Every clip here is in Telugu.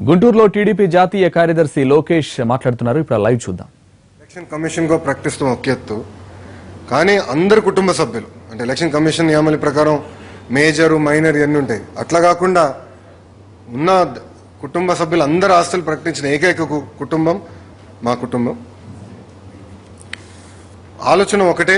గుంటూరులో టీడీపీ జాతీయ కార్యదర్శి లోకేష్ మాట్లాడుతున్నారు ఇప్పుడు ఆ లైవ్ చూద్దాం ఎలక్షన్ కమిషన్గా ప్రకటిస్తాం ఒక ఎత్తు కానీ అందరు కుటుంబ సభ్యులు అంటే ఎలక్షన్ కమిషన్ నియమాల ప్రకారం మేజర్ మైనర్ ఇవన్నీ ఉంటాయి అట్లా కాకుండా ఉన్న ద- కుటుంబ సభ్యులు అందరు ఆస్తులు ప్రకటించిన ఏకైక కు- కుటుంబం మా కుటుంబం ఆలోచన ఒకటే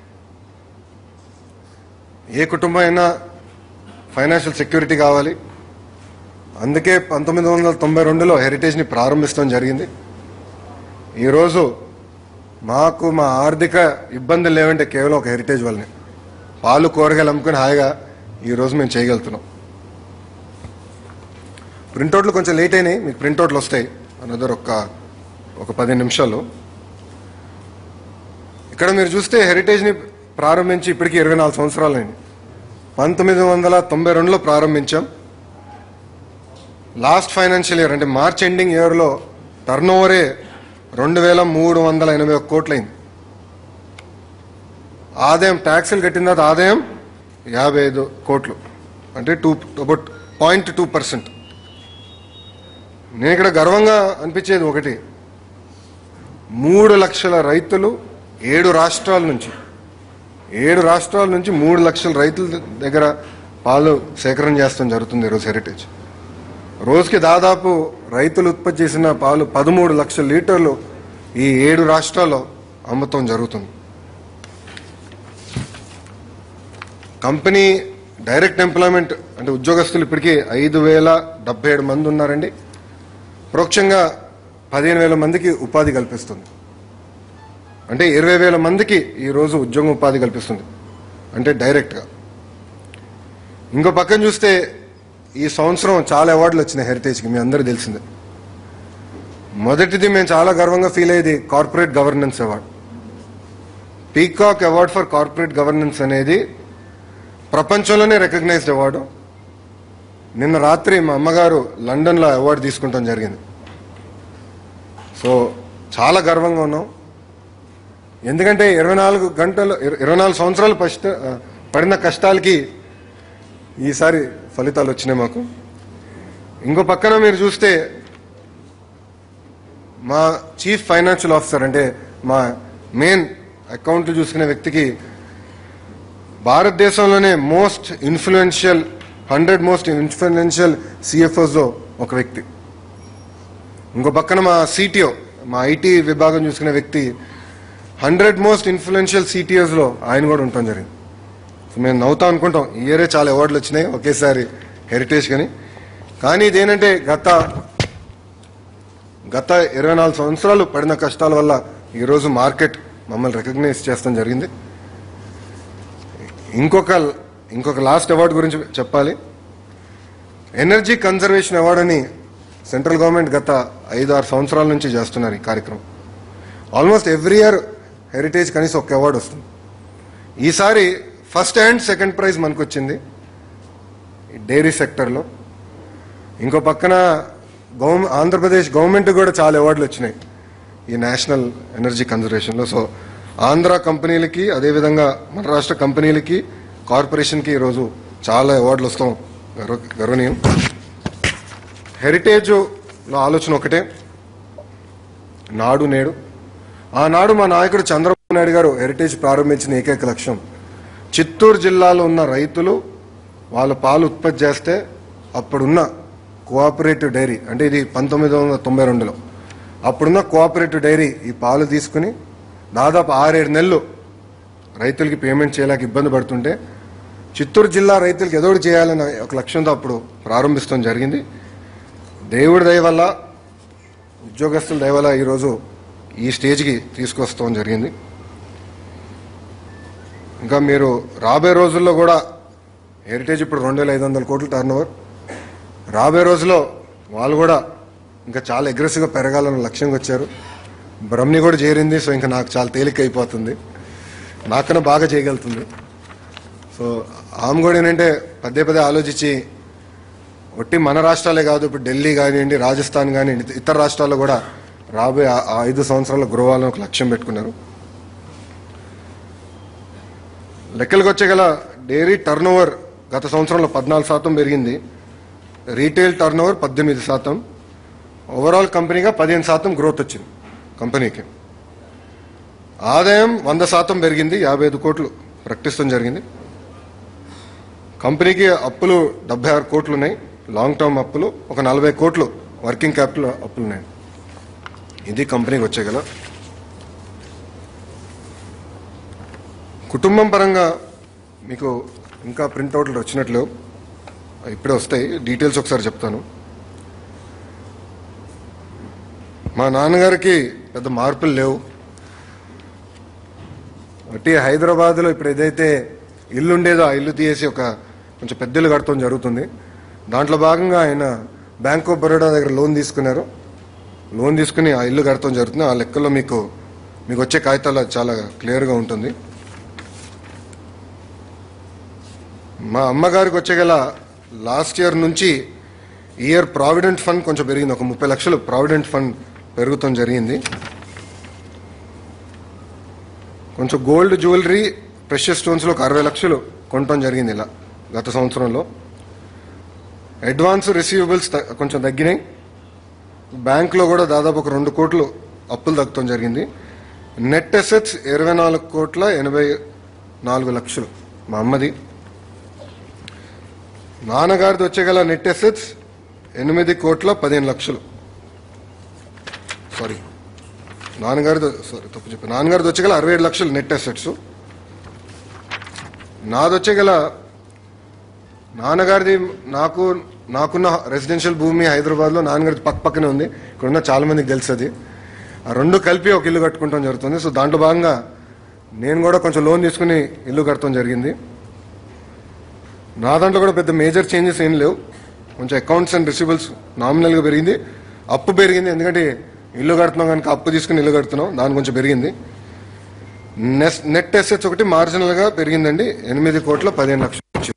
ఏ కుటుంబం అయినా ఫైనాన్షియల్ సెక్యూరిటీ కావాలి అందుకే పంతొమ్మిది వందల తొంభై రెండులో హెరిటేజ్ని ప్రారంభించడం జరిగింది ఈరోజు మాకు మా ఆర్థిక ఇబ్బందులు లేవంటే కేవలం ఒక హెరిటేజ్ వల్లనే పాలు కూరగాయలు అమ్ముకుని హాయిగా ఈరోజు మేము చేయగలుగుతున్నాం ప్రింటౌట్లు కొంచెం లేట్ అయినాయి మీకు ప్రింటౌట్లు వస్తాయి అనదర్ ఒక ఒక పది నిమిషాలు ఇక్కడ మీరు చూస్తే హెరిటేజ్ని ప్రారంభించి ఇప్పటికి ఇరవై నాలుగు సంవత్సరాలైంది పంతొమ్మిది వందల తొంభై రెండులో ప్రారంభించాం లాస్ట్ ఫైనాన్షియల్ ఇయర్ అంటే మార్చ్ ఎండింగ్ ఇయర్లో టర్న్ ఓవరే రెండు వేల మూడు వందల ఎనభై ఒక్క కోట్లయింది ఆదాయం ట్యాక్సులు కట్టిన తర్వాత ఆదాయం యాభై ఐదు కోట్లు అంటే to about point two percent నేను ఇక్కడ గర్వంగా అనిపించేది ఒకటి మూడు లక్షల రైతులు ఏడు రాష్ట్రాల నుంచి ఏడు రాష్ట్రాల నుంచి మూడు లక్షల రైతుల దగ్గర పాలు సేకరణ చేస్తాం జరుగుతుంది ఈరోజు హెరిటేజ్ రోజుకి దాదాపు రైతులు ఉత్పత్తి చేసిన పాలు పదమూడు లక్షల లీటర్లు ఈ ఏడు రాష్ట్రాల్లో అమ్ముతాం జరుగుతుంది కంపెనీ డైరెక్ట్ ఎంప్లాయ్మెంట్ అంటే ఉద్యోగస్తులు ఇప్పటికీ ఐదు వేల డెబ్బై ఏడు మంది ఉన్నారండి పరోక్షంగా పదిహేను వేల మందికి ఉపాధి కల్పిస్తుంది అంటే ఇరవై వేల మందికి ఈరోజు ఉద్యోగం ఉపాధి కల్పిస్తుంది అంటే డైరెక్ట్గా ఇంకో పక్కన చూస్తే ఈ సంవత్సరం చాలా అవార్డులు వచ్చినాయి హెరిటేజ్కి మీ అందరూ తెలిసిందే మొదటిది మేము చాలా గర్వంగా ఫీల్ అయ్యేది corporate governance award peacock award for corporate governance అనేది ప్రపంచంలోనే రికగ్నైజ్డ్ అవార్డు నిన్న రాత్రి మా అమ్మగారు లండన్లో అవార్డు తీసుకుంటాం జరిగింది సో చాలా గర్వంగా ఉన్నాం ఎందుకంటే ఇరవై నాలుగు గంటలు ఇర- ఇరవై నాలుగు సంవత్సరాలు పష్ట పడిన కష్టాలకి ఈసారి ఫలితాలు వచ్చినాయి మాకు ఇంకో పక్కన మీరు చూస్తే మా చీఫ్ ఫైనాన్షియల్ ఆఫీసర్ అంటే మా మెయిన్ అకౌంట్లు చూసుకునే వ్యక్తికి భారతదేశంలోనే most influential hundred most influential సిఎఫ్ఓస్లో ఒక వ్యక్తి ఇంకో పక్కన మా సిటిఓ మా ఐటీ విభాగం చూసుకునే వ్యక్తి హండ్రెడ్ మోస్ట్ ఇన్ఫ్లుయెన్షియల్ సిటిఓస్లో ఆయన కూడా ఉండటం జరిగింది సో మేము నవ్వుతాం అనుకుంటాం ఈ ఇయరే చాలా అవార్డులు వచ్చినాయి ఒకేసారి హెరిటేజ్ కానీ కానీ ఇదేంటంటే గత గత ఇరవై నాలుగు సంవత్సరాలు పడిన కష్టాల వల్ల ఈరోజు మార్కెట్ మమ్మల్ని రికగ్నైజ్ చేస్తాం జరిగింది ఇంకొక ఇంకొక లాస్ట్ అవార్డు గురించి చెప్పాలి ఎనర్జీ కన్జర్వేషన్ అవార్డు అని సెంట్రల్ గవర్నమెంట్ గత ఐదు ఆరు సంవత్సరాల నుంచి చేస్తున్నారు ఈ కార్యక్రమం ఆల్మోస్ట్ ఎవ్రీ ఇయర్ హెరిటేజ్ కనీసం ఒక అవార్డు వస్తుంది ఈసారి ఫస్ట్ అండ్ సెకండ్ ప్రైజ్ మనకు వచ్చింది ఈ డైరీ సెక్టర్లో ఇంకో పక్కన గవర్న ఆంధ్రప్రదేశ్ గవర్నమెంట్ కూడా చాలా అవార్డులు వచ్చినాయి ఈ నేషనల్ ఎనర్జీ కన్జర్వేషన్లో సో ఆంధ్ర కంపెనీలకి అదేవిధంగా మన రాష్ట్ర కంపెనీలకి కార్పొరేషన్కి ఈరోజు చాలా అవార్డులు వస్తాం గర్వ గర్వనీయం హెరిటేజ్లో ఆలోచన ఒకటే నాడు నేడు ఆనాడు మా నాయకుడు చంద్రబాబు నాయుడు గారు హెరిటేజ్ ప్రారంభించిన ఏకైక లక్ష్యం చిత్తూరు జిల్లాలో ఉన్న రైతులు వాళ్ళ పాలు ఉత్పత్తి చేస్తే అప్పుడున్న కోఆపరేటివ్ డైరీ అంటే ఇది పంతొమ్మిది వందల తొంభై రెండులో అప్పుడున్న కోఆపరేటివ్ డైరీ ఈ పాలు తీసుకుని దాదాపు ఆరేడు నెలలు రైతులకి పేమెంట్ చేయలేక ఇబ్బంది పడుతుంటే చిత్తూరు జిల్లా రైతులకి ఏదో ఒకటి చేయాలని ఒక లక్ష్యంతో అప్పుడు ప్రారంభిస్తాం జరిగింది దేవుడి దయ వల్ల ఉద్యోగస్తుల దయ వల్ల ఈరోజు ఈ స్టేజ్కి తీసుకొస్తాం జరిగింది ఇంకా మీరు రాబోయే రోజుల్లో కూడా హెరిటేజ్ ఇప్పుడు రెండు వేల ఐదు వందల కోట్ల టర్న్ ఓవర్ రాబోయే రోజుల్లో వాళ్ళు కూడా ఇంకా చాలా అగ్రెసివ్గా పెరగాలని లక్ష్యంగా వచ్చారు బ్రహ్మి కూడా చేరింది సో ఇంకా నాకు చాలా తేలిక అయిపోతుంది నాకన్నా బాగా చేయగలుగుతుంది సో ఆమె కూడా ఏంటంటే పదే పదే ఆలోచించి ఒట్టి మన రాష్ట్రాలే కాదు ఇప్పుడు ఢిల్లీ కానివ్వండి రాజస్థాన్ కానివ్వండి ఇతర రాష్ట్రాల్లో కూడా రాబోయే ఆ- ఆ ఐదు సంవత్సరాల్లో గ్రో అవ్వాలని ఒక లక్ష్యం పెట్టుకున్నారు లెక్కలకు వచ్చే గల డైరీ టర్న్ గత సంవత్సరంలో పద్నాలుగు శాతం పెరిగింది రీటైల్ టర్న్ పద్దెనిమిది శాతం ఓవరాల్ కంపెనీగా పదిహేను శాతం గ్రోత్ వచ్చింది కంపెనీకి ఆదాయం వంద శాతం పెరిగింది యాభై ఐదు కోట్లు ప్రకటిస్తాం జరిగింది కంపెనీకి అప్పులు డెబ్బై ఆరు కోట్లు ఉన్నాయి లాంగ్ టర్మ్ అప్పులు ఒక నలభై కోట్లు వర్కింగ్ క్యాపిటల్ అప్పులు ఉన్నాయి ఇది కంపెనీకి వచ్చేగల కుటుంబం పరంగా మీకు ఇంకా ప్రింట్అవుట్లు వచ్చినట్లు ఇప్పుడే వస్తాయి డీటెయిల్స్ ఒకసారి చెప్తాను మా నాన్నగారికి పెద్ద మార్పులు లేవు బట్టి హైదరాబాద్లో ఇప్పుడు ఏదైతే ఇల్లు ఉండేదో ఆ ఇల్లు తీసేసి ఒక కొంచెం పెద్ద ఇల్లు కడతాం జరుగుతుంది దాంట్లో భాగంగా ఆయన బ్యాంక్ ఆఫ్ బరోడా దగ్గర లోన్ తీసుకున్నారు లోన్ తీసుకుని ఆ ఇల్లు కడతాం జరుగుతుంది ఆ లెక్కలో మీకు మీకు వచ్చే కాగితాలు అది చాలా క్లియర్గా ఉంటుంది మా అమ్మగారికి వచ్చే గల లాస్ట్ ఇయర్ నుంచి ఈ ఇయర్ ప్రావిడెంట్ ఫండ్ కొంచెం పెరిగింది ఒక ముప్పై లక్షలు ప్రావిడెంట్ ఫండ్ పెరుగుతాం జరిగింది కొంచెం గోల్డ్ జ్యువెలరీ ప్రెషర్ స్టోన్స్లో ఒక అరవై లక్షలు కొనటం జరిగింది ఇలా గత సంవత్సరంలో అడ్వాన్స్ రిసీవబుల్స్ కొంచెం తగ్గినాయి బ్యాంక్లో కూడా దాదాపు ఒక రెండు కోట్లు అప్పులు తగ్గటం జరిగింది నెట్ అసెట్స్ ఇరవై నాలుగు కోట్ల ఎనభై నాలుగు లక్షలు మా అమ్మది నాన్నగారిది వచ్చేగల నెట్ అసెట్స్ ఎనిమిది కోట్ల పదిహేను లక్షలు సారీ నాన్నగారిది సారీ తప్పు చెప్పి నాన్నగారిది వచ్చేగల అరవై ఏడు లక్షలు నెట్ అసెట్స్ నాది వచ్చేగల నాన్నగారిది నాకు నాకున్న రెసిడెన్షియల్ భూమి హైదరాబాద్లో నాన్నగారిది పక్క పక్కనే ఉంది ఇక్కడ ఉన్న చాలా మందికి తెలుసు అది ఆ రెండు కలిపి ఒక ఇల్లు కట్టుకుంటాం జరుగుతుంది సో దాంట్లో భాగంగా నేను కూడా కొంచెం లోన్ తీసుకుని ఇల్లు కట్టడం జరిగింది నా దాంట్లో కూడా పెద్ద మేజర్ చేంజెస్ ఏం లేవు కొంచెం అకౌంట్స్ అండ్ రిసీబుల్స్ నామినల్గా పెరిగింది అప్పు పెరిగింది ఎందుకంటే ఇల్లు కడుతున్నాం కనుక అప్పు తీసుకుని ఇల్లు కడుతున్నాం దాని కొంచెం పెరిగింది నెస్ నెట్ అసెట్స్ ఒకటి మార్జినల్గా పెరిగిందండి ఎనిమిది కోట్ల పదిహేను లక్షలు వచ్చింది.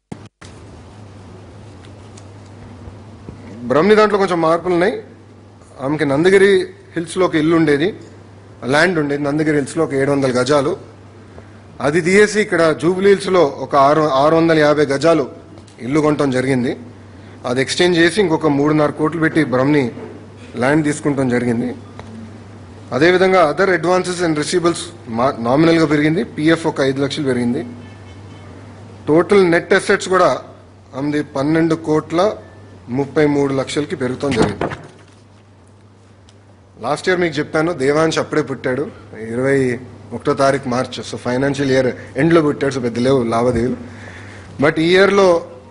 బ్రహ్మి దాంట్లో కొంచెం మార్పులు ఉన్నాయి ఆమెకి నందగిరి హిల్స్లో ఒక ఇల్లు ఉండేది ల్యాండ్ ఉండేది నందగిరి హిల్స్లో ఒక ఏడు వందల గజాలు అది తీసేసి ఇక్కడ జూబ్లీ హిల్స్లో ఒక ఆరు ఆరు వందల యాభై గజాలు ఇల్లు కొనటం జరిగింది అది ఎక్స్చేంజ్ చేసి ఇంకొక మూడున్నర కోట్లు పెట్టి బ్రహ్ని ల్యాండ్ తీసుకుంటాం జరిగింది అదేవిధంగా అదర్ అడ్వాన్సెస్ అండ్ రిసీబుల్స్ నామినల్గా పెరిగింది పిఎఫ్ ఒక ఐదు లక్షలు పెరిగింది టోటల్ నెట్ అసెట్స్ కూడా ఆమెది పన్నెండు కోట్ల ముప్పై మూడు లక్షలకి పెరుగుతాం జరిగింది లాస్ట్ ఇయర్ మీకు చెప్పాను దేవాంశ్ అప్పుడే పుట్టాడు ఇరవై ఒకటో తారీఖు మార్చ్ సో ఫైనాన్షియల్ ఇయర్ ఎండ్లో పుట్టాడు సో పెద్ద లేవు లావాదేవీలు బట్ ఈ ఇయర్లో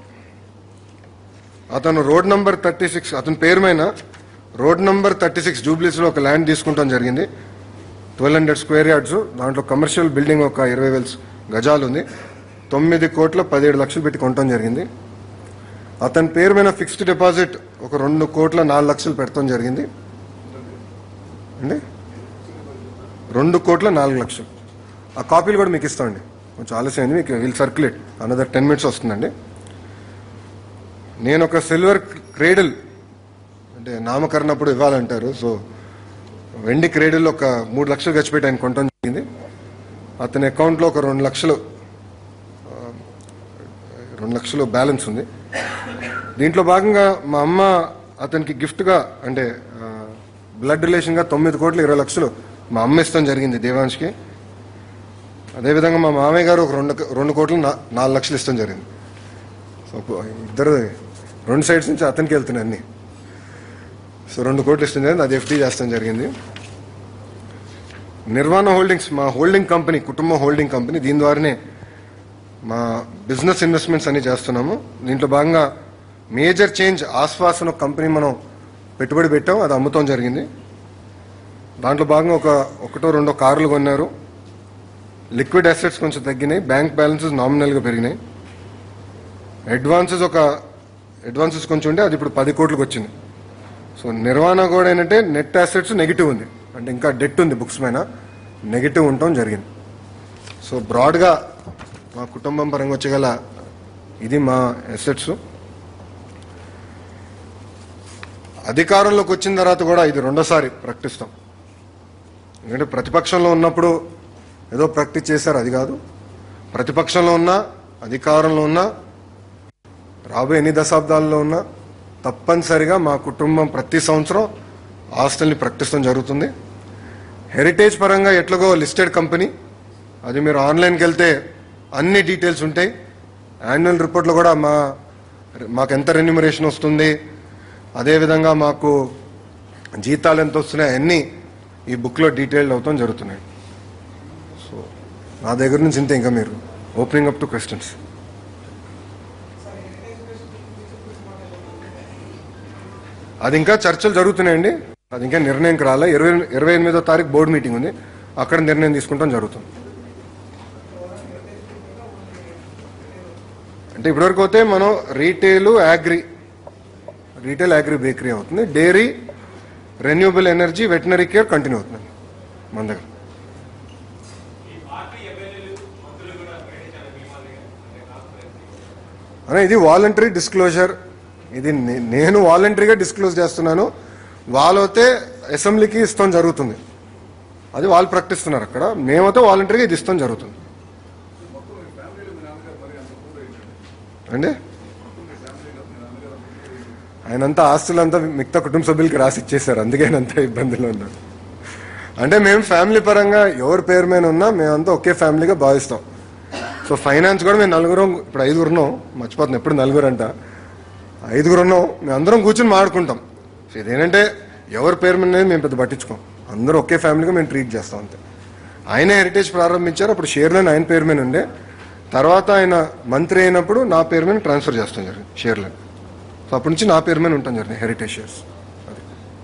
అతను రోడ్ నంబర్ థర్టీ సిక్స్ అతని పేరు మీద రోడ్ నంబర్ థర్టీ సిక్స్ జూబ్లీస్లో ఒక ల్యాండ్ తీసుకుంటాం జరిగింది ట్వెల్వ్ హండ్రెడ్ స్క్వేర్ యార్డ్స్ దాంట్లో కమర్షియల్ బిల్డింగ్ ఒక ఇరవై వేల గజాలు ఉంది తొమ్మిది కోట్ల పదిహేడు లక్షలు పెట్టి కొనటం జరిగింది అతని పేరు మీద ఫిక్స్డ్ డిపాజిట్ ఒక రెండు కోట్ల నాలుగు లక్షలు పెడతాం జరిగింది అండి రెండు కోట్ల నాలుగు లక్షలు ఆ కాపీలు కూడా మీకు ఇస్తామండి కొంచెం ఆలస్యం అయింది మీకు will circulate another ten minutes వస్తుందండి నేను ఒక సిల్వర్ క్రేడిల్ అంటే నామకరణప్పుడు ఇవ్వాలంటారు సో వెండి క్రేడిల్ ఒక మూడు లక్షలు ఖర్చు పెట్టి ఆయన కొనటం జరిగింది అతని అకౌంట్లో ఒక రెండు లక్షలు ఆ, రెండు లక్షలు బ్యాలెన్స్ ఉంది దీంట్లో భాగంగా మా అమ్మ అతనికి గిఫ్ట్గా అంటే బ్లడ్ రిలేషన్గా తొమ్మిది కోట్ల ఇరవై లక్షలు మా అమ్మ ఇస్తాం జరిగింది దేవాంష్కి అదేవిధంగా మా మామయ్య గారు ఒక రెండు రెండు కోట్లు నా- నాలుగు లక్షలు ఇస్తాం జరిగింది సో ఇద్దరు రెండు సైడ్స్ నుంచి అతనికి వెళ్తున్నాయి అన్ని సో రెండు కోట్లు ఇస్తాం జరిగింది అది ఎఫ్డీ చేస్తాం జరిగింది నిర్వాణ హోల్డింగ్స్ మా హోల్డింగ్ కంపెనీ కుటుంబ హోల్డింగ్ కంపెనీ దీని ద్వారానే మా బిజినెస్ ఇన్వెస్ట్మెంట్స్ అన్ని చేస్తున్నాము దీంట్లో భాగంగా మేజర్ చేంజ్ ఆశ్వాసన కంపెనీ మనం పెట్టుబడి పెట్టాం అది అమ్ముతాం జరిగింది దాంట్లో భాగంగా ఒక ఒకటో రెండో కార్లు కొన్నారు లిక్విడ్ అసెట్స్ కొంచెం తగ్గినాయి బ్యాంక్ బ్యాలెన్సెస్ నామినల్గా పెరిగినాయి అడ్వాన్సెస్ ఒక అడ్వాన్సెస్ కొంచెం ఉంటే అది ఇప్పుడు పది కోట్లకు వచ్చింది సో నిర్వహణ కూడా ఏంటంటే నెట్ అసెట్స్ నెగిటివ్ ఉంది అంటే ఇంకా డెట్ ఉంది బుక్స్ పైన నెగిటివ్ ఉండటం జరిగింది సో బ్రాడ్గా మా కుటుంబం పరంగా వచ్చేగల ఇది మా అసెట్స్ అధికారంలోకి వచ్చిన తర్వాత కూడా ఇది రెండోసారి ప్రకటిస్తాం ఎందుకంటే ప్రతిపక్షంలో ఉన్నప్పుడు ఏదో ప్రాక్టీస్ చేశారు అది కాదు ప్రతిపక్షంలో ఉన్నా అధికారంలో ఉన్నా రాబోయే ఎన్ని దశాబ్దాల్లో ఉన్నా తప్పనిసరిగా మా కుటుంబం ప్రతి సంవత్సరం ఆస్తుల్ని ప్రకటిస్తాం జరుగుతుంది హెరిటేజ్ పరంగా ఎట్లాగో లిస్టెడ్ కంపెనీ అది మీరు ఆన్లైన్కి వెళ్తే అన్ని డీటెయిల్స్ ఉంటాయి యాన్యువల్ రిపోర్ట్లో కూడా మా మాకు ఎంత రెన్యూమరేషన్ వస్తుంది అదేవిధంగా మాకు జీతాలు ఎంత వస్తున్నాయి అన్నీ ఈ బుక్లో డీటెయిల్డ్ అవుతాం జరుగుతున్నాయి సో నా దగ్గర నుంచి ఇంతే ఇంకా మీరు ఓపెనింగ్ అప్ టు క్వశ్చన్స్ అది ఇంకా చర్చలు జరుగుతున్నాయండి అది ఇంకా నిర్ణయంకి రాలే ఇరవై ఇరవై ఎనిమిదో తారీఖు బోర్డు మీటింగ్ ఉంది అక్కడ నిర్ణయం తీసుకుంటాం జరుగుతుంది అంటే ఇప్పటివరకు అయితే మనం retail agri retail agri bakery అవుతుంది dairy renewable energy veterinary care continue అవుతుంది మన దగ్గర అనే ఇది వాలంటరీ డిస్క్లోజర్ ఇది నే- నేను వాలంటరీగా డిస్క్లోజ్ చేస్తున్నాను వాళ్ళైతే అసెంబ్లీకి ఇస్తాం జరుగుతుంది అది వాళ్ళు ప్రకటిస్తున్నారు అక్కడ మేమైతే వాలంటరీగా ఇది ఇస్తాం జరుగుతుంది అండి ఆయనంతా ఆస్తులంతా మిగతా కుటుంబ సభ్యులకి రాసి ఇచ్చేశారు అందుకే ఆయన అంతా ఇబ్బందులు ఉన్నారు అంటే మేము ఫ్యామిలీ పరంగా ఎవరి పేరు మీద ఉన్నా మేమంతా ఒకే ఫ్యామిలీగా భావిస్తాం సో ఫైనాన్స్ కూడా మేము నలుగురం ఇప్పుడు ఐదుగురు ఉన్నాం మర్చిపోతున్నాం ఎప్పుడు నలుగురు అంట ఐదుగురు ఉన్నాం మేము అందరం కూర్చొని మాడుకుంటాం సో ఇదేంటంటే ఎవరి పేరు మీద మేము పెద్ద పట్టించుకోం అందరూ ఒకే ఫ్యామిలీగా మేము ట్రీట్ చేస్తాం అంతే ఆయన హెరిటేజ్ ప్రారంభించారు అప్పుడు షేర్లను ఆయన పేరు మీద ఉండే తర్వాత ఆయన మంత్రి అయినప్పుడు నా పేరు మీద ట్రాన్స్ఫర్ చేస్తాం జరిగింది షేర్లను సో అప్పటి నుంచి నా పేరు మీద ఉంటాం జరిగింది హెరిటేజ్ షేర్స్ అది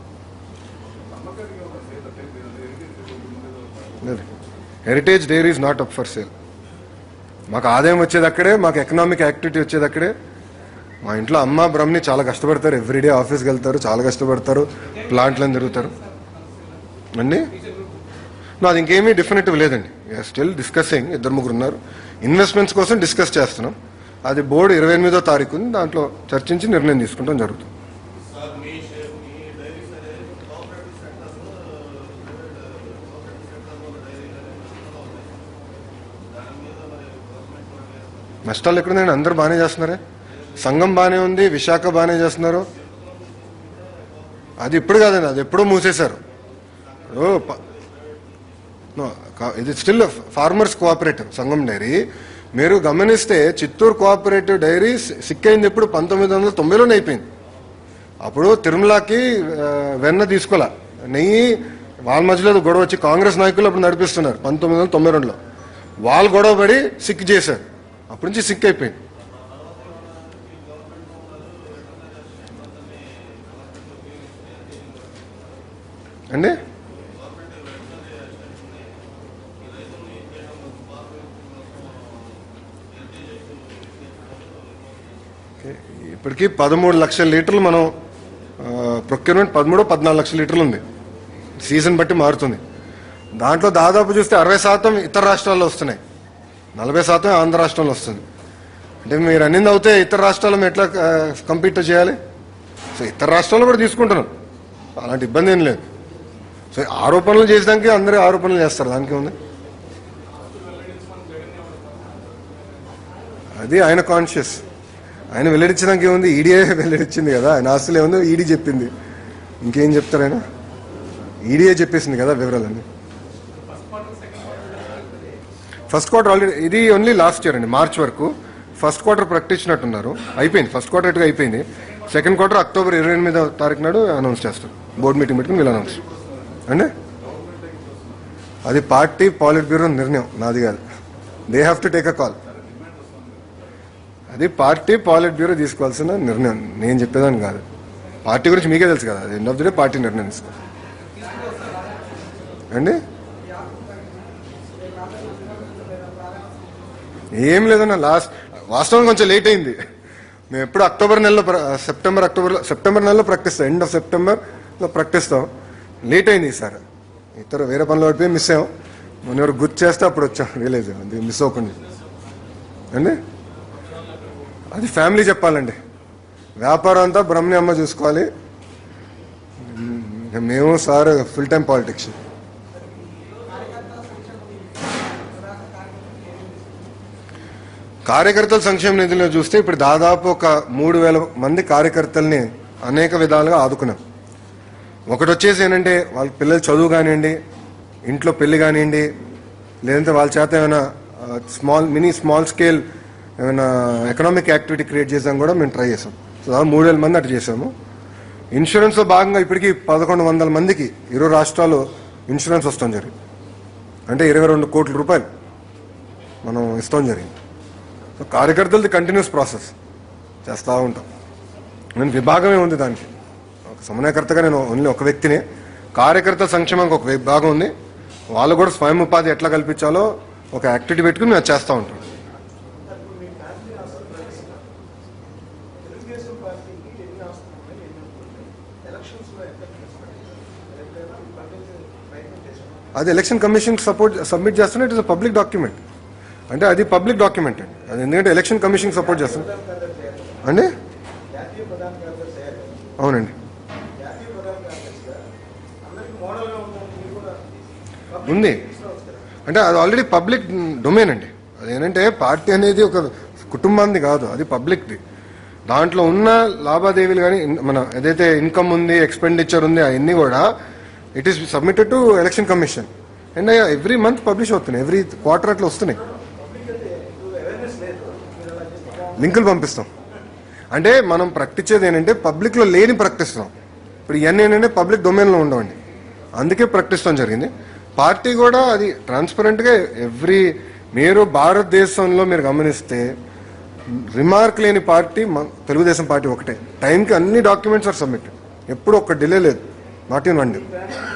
లేదు. Heritage dairy is not up for sale మాకు ఆదాయం వచ్చేది అక్కడే మాకు ఎకనామిక్ యాక్టివిటీ వచ్చేది అక్కడే మా ఇంట్లో అమ్మ బ్రహ్మని చాలా కష్టపడతారు ఎవ్రీడే ఆఫీస్కి వెళ్తారు చాలా కష్టపడతారు ప్లాంట్లను తిరుగుతారు అండి నాది ఇంకేమీ డెఫినెటివ్ లేదండి స్టిల్ డిస్కసింగ్ ఇద్దరు ముగ్గురు ఉన్నారు ఇన్వెస్ట్మెంట్స్ కోసం డిస్కస్ చేస్తున్నాం అది బోర్డు ఇరవై ఎనిమిదో తారీఖు ఉంది దాంట్లో చర్చించి నిర్ణయం తీసుకుంటాం జరుగుతుంది నష్టాలు ఎక్కడుందండి అందరూ బాగానే చేస్తున్నారే సంఘం బాగానే ఉంది విశాఖ బాగానే చేస్తున్నారు అది ఇప్పుడు కాదండి అది ఎప్పుడూ మూసేశారు ఓ ప- No, కా- ఇది స్టిల్ ఫార్మర్స్ కోఆపరేటివ్ సంఘం డైరీ మీరు గమనిస్తే చిత్తూరు కోఆపరేటివ్ డైరీ సి- సిక్ అయింది ఎప్పుడు పంతొమ్మిది వందల తొంభైలోనే అయిపోయింది అప్పుడు తిరుమలకి ఆ, వెన్న తీసుకోలే నెయ్యి వాళ్ళ మధ్యలో ఏదో గొడవ వచ్చి కాంగ్రెస్ నాయకులు అప్పుడు నడిపిస్తున్నారు పంతొమ్మిది వందల తొంభై రెండులో వాళ్ళు గొడవ పడి సిక్ చేశారు అప్పటి నుంచి సిక్ అయిపోయింది అండి ఇప్పటికీ పదమూడు లక్షల లీటర్లు మనం ప్రొక్యూర్మెంట్ పదమూడు పద్నాలుగు లక్షల లీటర్లు ఉంది సీజన్ బట్టి మారుతుంది దాంట్లో దాదాపు చూస్తే అరవై శాతం ఇతర రాష్ట్రాల్లో వస్తున్నాయి నలభై శాతం ఆంధ్ర రాష్ట్రంలో వస్తుంది అంటే మీరు అన్నింది అవుతే ఇతర రాష్ట్రాల్లో మేము ఎట్లా కంపీట్ చేయాలి సో ఇతర రాష్ట్రాల్లో కూడా తీసుకుంటున్నాం అలాంటి ఇబ్బంది ఏం లేదు సో ఆరోపణలు చేసడానికి అందరూ ఆరోపణలు చేస్తారు దానికి ఉంది అది ఆయన కాన్షియస్ ఆయన వెల్లడించడానికి ఏముంది ఈడీఏ వెల్లడించింది కదా ఆయన ఆస్తులు ఏముందో ఈడీ చెప్పింది ఇంకేం చెప్తారు ఆయన ఈడీఏ చెప్పేసింది కదా వివరాలన్నీ ఫస్ట్ క్వార్టర్ ఆల్రెడీ ఇది ఓన్లీ లాస్ట్ ఇయర్ అండి మార్చ్ వరకు ఫస్ట్ క్వార్టర్ ప్రకటించినట్టున్నారు అయిపోయింది ఫస్ట్ క్వార్టర్ ఎటుగా అయిపోయింది సెకండ్ క్వార్టర్ అక్టోబర్ ఇరవై ఎనిమిదో తారీఖు నాడు అనౌన్స్ చేస్తారు బోర్డు మీటింగ్ పెట్టుకుని వీళ్ళు అనౌన్స్ అండి అది పార్టీ పాలిట్ బ్యూరో నిర్ణయం నాది కాదు they have to take a call అది పార్టీ పాలిట్ బ్యూరో తీసుకోవాల్సిన నిర్ణయం నేను చెప్పేదాన్ని కాదు పార్టీ గురించి మీకే తెలుసు కదా end of the day party నిర్ణయం తీసుకో అండి ఏం లేదన్న లాస్ట్ వాస్తవం కొంచెం లేట్ అయింది మేము ఎప్పుడు అక్టోబర్ నెలలో ప్ర- సెప్టెంబర్ అక్టోబర్ సెప్టెంబర్ నెలలో ప్రకటిస్తాం ఎండ్ ఆఫ్ సెప్టెంబర్ లో ప్రకటిస్తాం లేట్ అయింది ఈసారి ఇతర వేరే పనులు పడిపోయి మిస్ అయ్యాం మన ఎవరు గుర్తు చేస్తే అప్పుడు వచ్చాం రియలైజ్ అది మిస్ అవ్వకుండా అండి అది ఫ్యామిలీ చెప్పాలండి వ్యాపారం అంతా బ్రహ్మని అమ్మ చూసుకోవాలి ఇంకా మేము సార్ ఫుల్ టైం పాలిటిక్స్ కార్యకర్తల సంక్షేమ నిధిలో చూస్తే ఇప్పుడు దాదాపు ఒక మూడు వేల మంది కార్యకర్తల్ని అనేక విధాలుగా ఆదుకున్నాం ఒకటి వచ్చేసి ఏంటంటే వాళ్ళ పిల్లల చదువు కానివ్వండి ఇంట్లో పెళ్లి కానివ్వండి లేదంటే వాళ్ళ చేత ఏమైనా స్మాల్ మినీ స్మాల్ స్కేల్ ఏమైనా ఎకనామిక్ యాక్టివిటీ క్రియేట్ చేసాం కూడా మేము ట్రై చేసాం సో దాదాపు మూడు వేల మంది అటు చేసాము ఇన్సూరెన్స్లో భాగంగా ఇప్పటికీ పదకొండు వందల మందికి ఇరు రాష్ట్రాలు ఇన్సూరెన్స్ వస్తాం జరిగింది అంటే ఇరవై రెండు కోట్ల రూపాయలు మనం ఇస్తాం జరిగింది సో కార్యకర్తలది కంటిన్యూస్ ప్రాసెస్ చేస్తూ ఉంటాం నేను విభాగమే ఉంది దానికి ఒక సమన్వయకర్తగా నేను ఓన్లీ ఒక వ్యక్తిని కార్యకర్త సంక్షేమానికి ఒక విభాగం ఉంది వాళ్ళు కూడా స్వయం ఉపాధి ఎట్లా కల్పించాలో ఒక యాక్టివిటీ పెట్టుకుని మేము చేస్తూ ఉంటాం తెలుగుదేశం పార్టీకి ఎన్ని ఆస్తులు ఉన్నాయి ఎన్ని ఉన్నాయి ఎలక్షన్స్ లో ఎంత ఎప్పుడైనా పండించే ప్రయత్నం చేశాను అది ఎలక్షన్ కమిషన్ సపోర్ట్ సబ్మిట్ చేస్తున్నా ఇట్ ఇస్ పబ్లిక్ డాక్యుమెంట్ అంటే అది పబ్లిక్ డాక్యుమెంట్ అండి అది ఎందుకంటే ఎలక్షన్ కమిషన్ సపోర్ట్ చేస్తుంది అండి జాతీయ ప్రధాన కార్యదర్శి అయ్యారు. అవునండి జాతీయ ప్రధాన కార్యదర్శిగా అందరికి మోడల్ గా ఉందని మీరు కూడా ఉంది అంటే అది ఆల్రెడీ పబ్లిక్ డొమైన్ అండి అది ఏంటంటే పార్టీ అనేది ఒక కుటుంబాన్ని కాదు అది పబ్లిక్ది దాంట్లో ఉన్న లావాదేవీలు కానీ మన ఏదైతే ఇన్కమ్ ఉంది ఎక్స్పెండిచర్ ఉంది అవన్నీ కూడా it is submitted to election commission and every month publish అవుతున్నాయి ఎవ్రీ క్వార్టర్ అట్లా వస్తున్నాయి లింకులు పంపిస్తాం అంటే మనం ప్రకటించేది ఏంటంటే పబ్లిక్లో లేని ప్రకటిస్తున్నాం ఇప్పుడు ఇవన్నీ ఏంటంటే పబ్లిక్ డొమైన్లో ఉండవండి అందుకే ప్రకటిస్తాం జరిగింది పార్టీ కూడా అది ట్రాన్స్పరెంట్గా ఎవ్రీ మీరు భారతదేశంలో మీరు గమనిస్తే రిమార్క్ లేని పార్టీ మన తెలుగుదేశం పార్టీ ఒకటే టైంకి అన్ని డాక్యుమెంట్స్ ఆర్ సబ్మిట్ ఎప్పుడు ఒక్క డిలే లేదు నాట్ ఇన్ వన్ డే